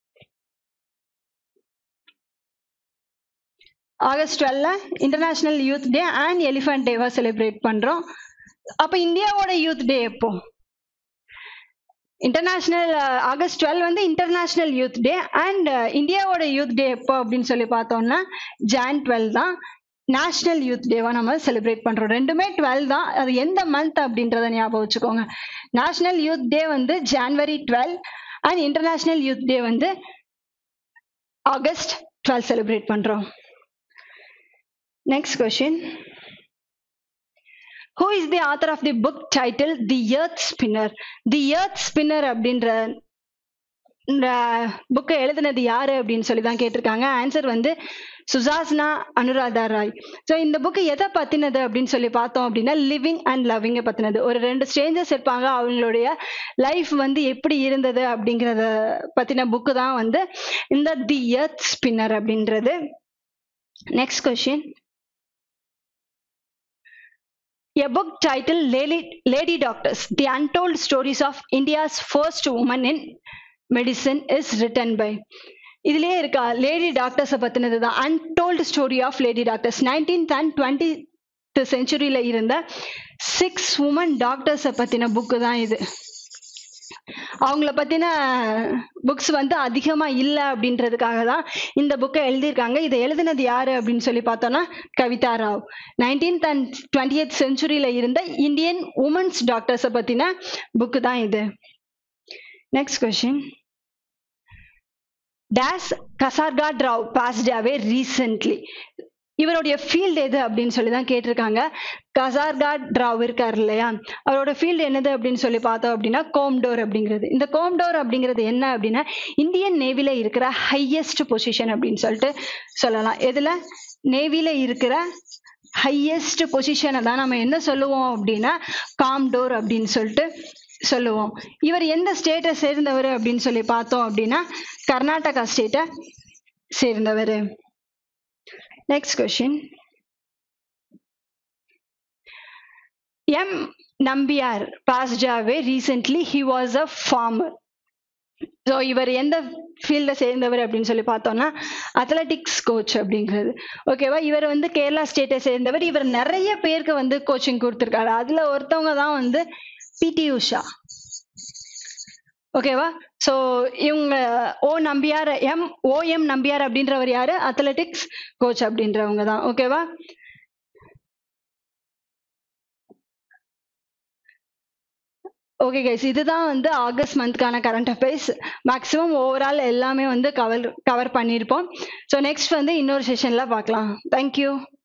A: ஆகஸ்ட் டுவெல்ல international youth day and elephant டேவா செலிப்ரேட் பண்றோம் அப்ப இந்தியாவோட யூத் டே எப்போ இன்டர்நேஷனல் ஆகஸ்ட் டுவெல் வந்து இன்டர்நேஷனல் யூத் டே அண்ட் இந்தியாவோட யூத் டே எப்போ அப்படின்னு சொல்லி பார்த்தோம்னா ஜான் டுவெல் தான் நேஷனல் யூத் டேவா நம்ம செலிப்ரேட் பண்றோம் ரெண்டுமே டுவெல் தான் அது எந்த மந்த் அப்படின்றத ஞாபகம் வச்சுக்கோங்க நேஷனல் யூத் டே வந்து January twelve and international youth day வந்து ஆகஸ்ட் டுவெல் செலிப்ரேட் பண்றோம் next question who is the author of the book title the earth spinner the earth spinner அப்படின்ற இந்த புக்கை எழுதினது யாரு அப்படின்னு சொல்லி தான் கேட்டிருக்காங்க ஆன்சர் வந்து சுசாஸ்னா அனுராதா ராய் ஸோ இந்த புக்கு எதை பத்தினது அப்படின்னு சொல்லி பார்த்தோம் அப்படின்னா லிவிங் அண்ட் லவ்விங்கை பத்தினது ஒரு ரெண்டு ஸ்ட்ரேஞ்சர்ஸ் இருப்பாங்க அவங்களுடைய லைஃப் வந்து எப்படி இருந்தது அப்படிங்கிறத பத்தின புக்கு தான் வந்து இந்த தி எர்த் ஸ்பின்னர் அப்படின்றது next question A book titled Lady, Lady Doctors The Untold Stories of India's First Woman in Medicine is written by இதுலயே இருக்கா லேடி டாக்டர்ஸை பத்தினது தான் untold story of lady doctors nineteenth and twenty செஞ்சுரியில இருந்த six woman டாக்டர்ஸை பத்தின book தான் இது அவங்கள பத்தின புக்ஸ் வந்து அதிகமா இல்ல அப்படின்றதுக்காக தான் இந்த புக்கை எழுதியிருக்காங்க இதை எழுதினது யாரு அப்படின்னு சொல்லி பார்த்தோம்னா Kavitha Rao nineteenth and twenty செஞ்சுரியில இருந்த இந்தியன் உமன்ஸ் டாக்டர்ஸை பத்தின புக்கு தான் இது next question days Kasaragod Rao passed away recently இவருடைய ஃபீல்டு எது அப்படின்னு சொல்லி தான் கேட்டிருக்காங்க கசார்காட் ராவ் இருக்கார் இல்லையா அவரோட ஃபீல்டு என்னது அப்படின்னு சொல்லி பார்த்தோம் அப்படின்னா கோம்டோர் அப்படிங்கிறது இந்த கோம்டோர் அப்படிங்கிறது என்ன அப்படின்னா இந்தியன் நேவில இருக்கிற ஹையஸ்ட் பொசிஷன் அப்படின்னு சொல்லிட்டு சொல்லலாம் எதுல நேவில இருக்கிற ஹையஸ்ட் பொசிஷனை தான் நம்ம என்ன சொல்லுவோம் அப்படின்னா காம்டோர் அப்படின்னு சொல்லிட்டு சொல்லுவோம் இவர் எந்த ஸ்டேட்டை சேர்ந்தவர் அப்படின்னு சொல்லி பார்த்தோம் அப்படின்னா கர்நாடகா ஸ்டேட்டை சேர்ந்தவர் next question M Nambiar passed away recently he was a former so இவர் எந்த ஃபீல்டை சேர்ந்தவர் அப்படின்னு சொல்லி பார்த்தோம்னா அத்லட்டிக்ஸ் கோச் அப்படிங்கிறது ஓகேவா இவர் வந்து கேரளா ஸ்டேட்டை சேர்ந்தவர் இவர் நிறைய பேருக்கு வந்து கோச்சிங் கொடுத்துருக்காரு அதுல ஒருத்தவங்க தான் வந்து பிடி உஷா ஓகேவா ஸோ இவங்க O Nambiar M O M Nambiar அப்படின்றவர் யாரு அத்லெட்டிக்ஸ் கோச் அப்படின்றவங்க தான் ஓகேவா ஓகே கைஸ் இதுதான் வந்து ஆகஸ்ட் மந்த்க்கான கரண்ட் அஃபேர்ஸ் மேக்ஸிமம் ஓவரால் எல்லாமே வந்து கவர் கவர் பண்ணியிருப்போம் ஸோ நெக்ஸ்ட் வந்து இன்னொரு செஷனில் பார்க்கலாம் தேங்க்யூ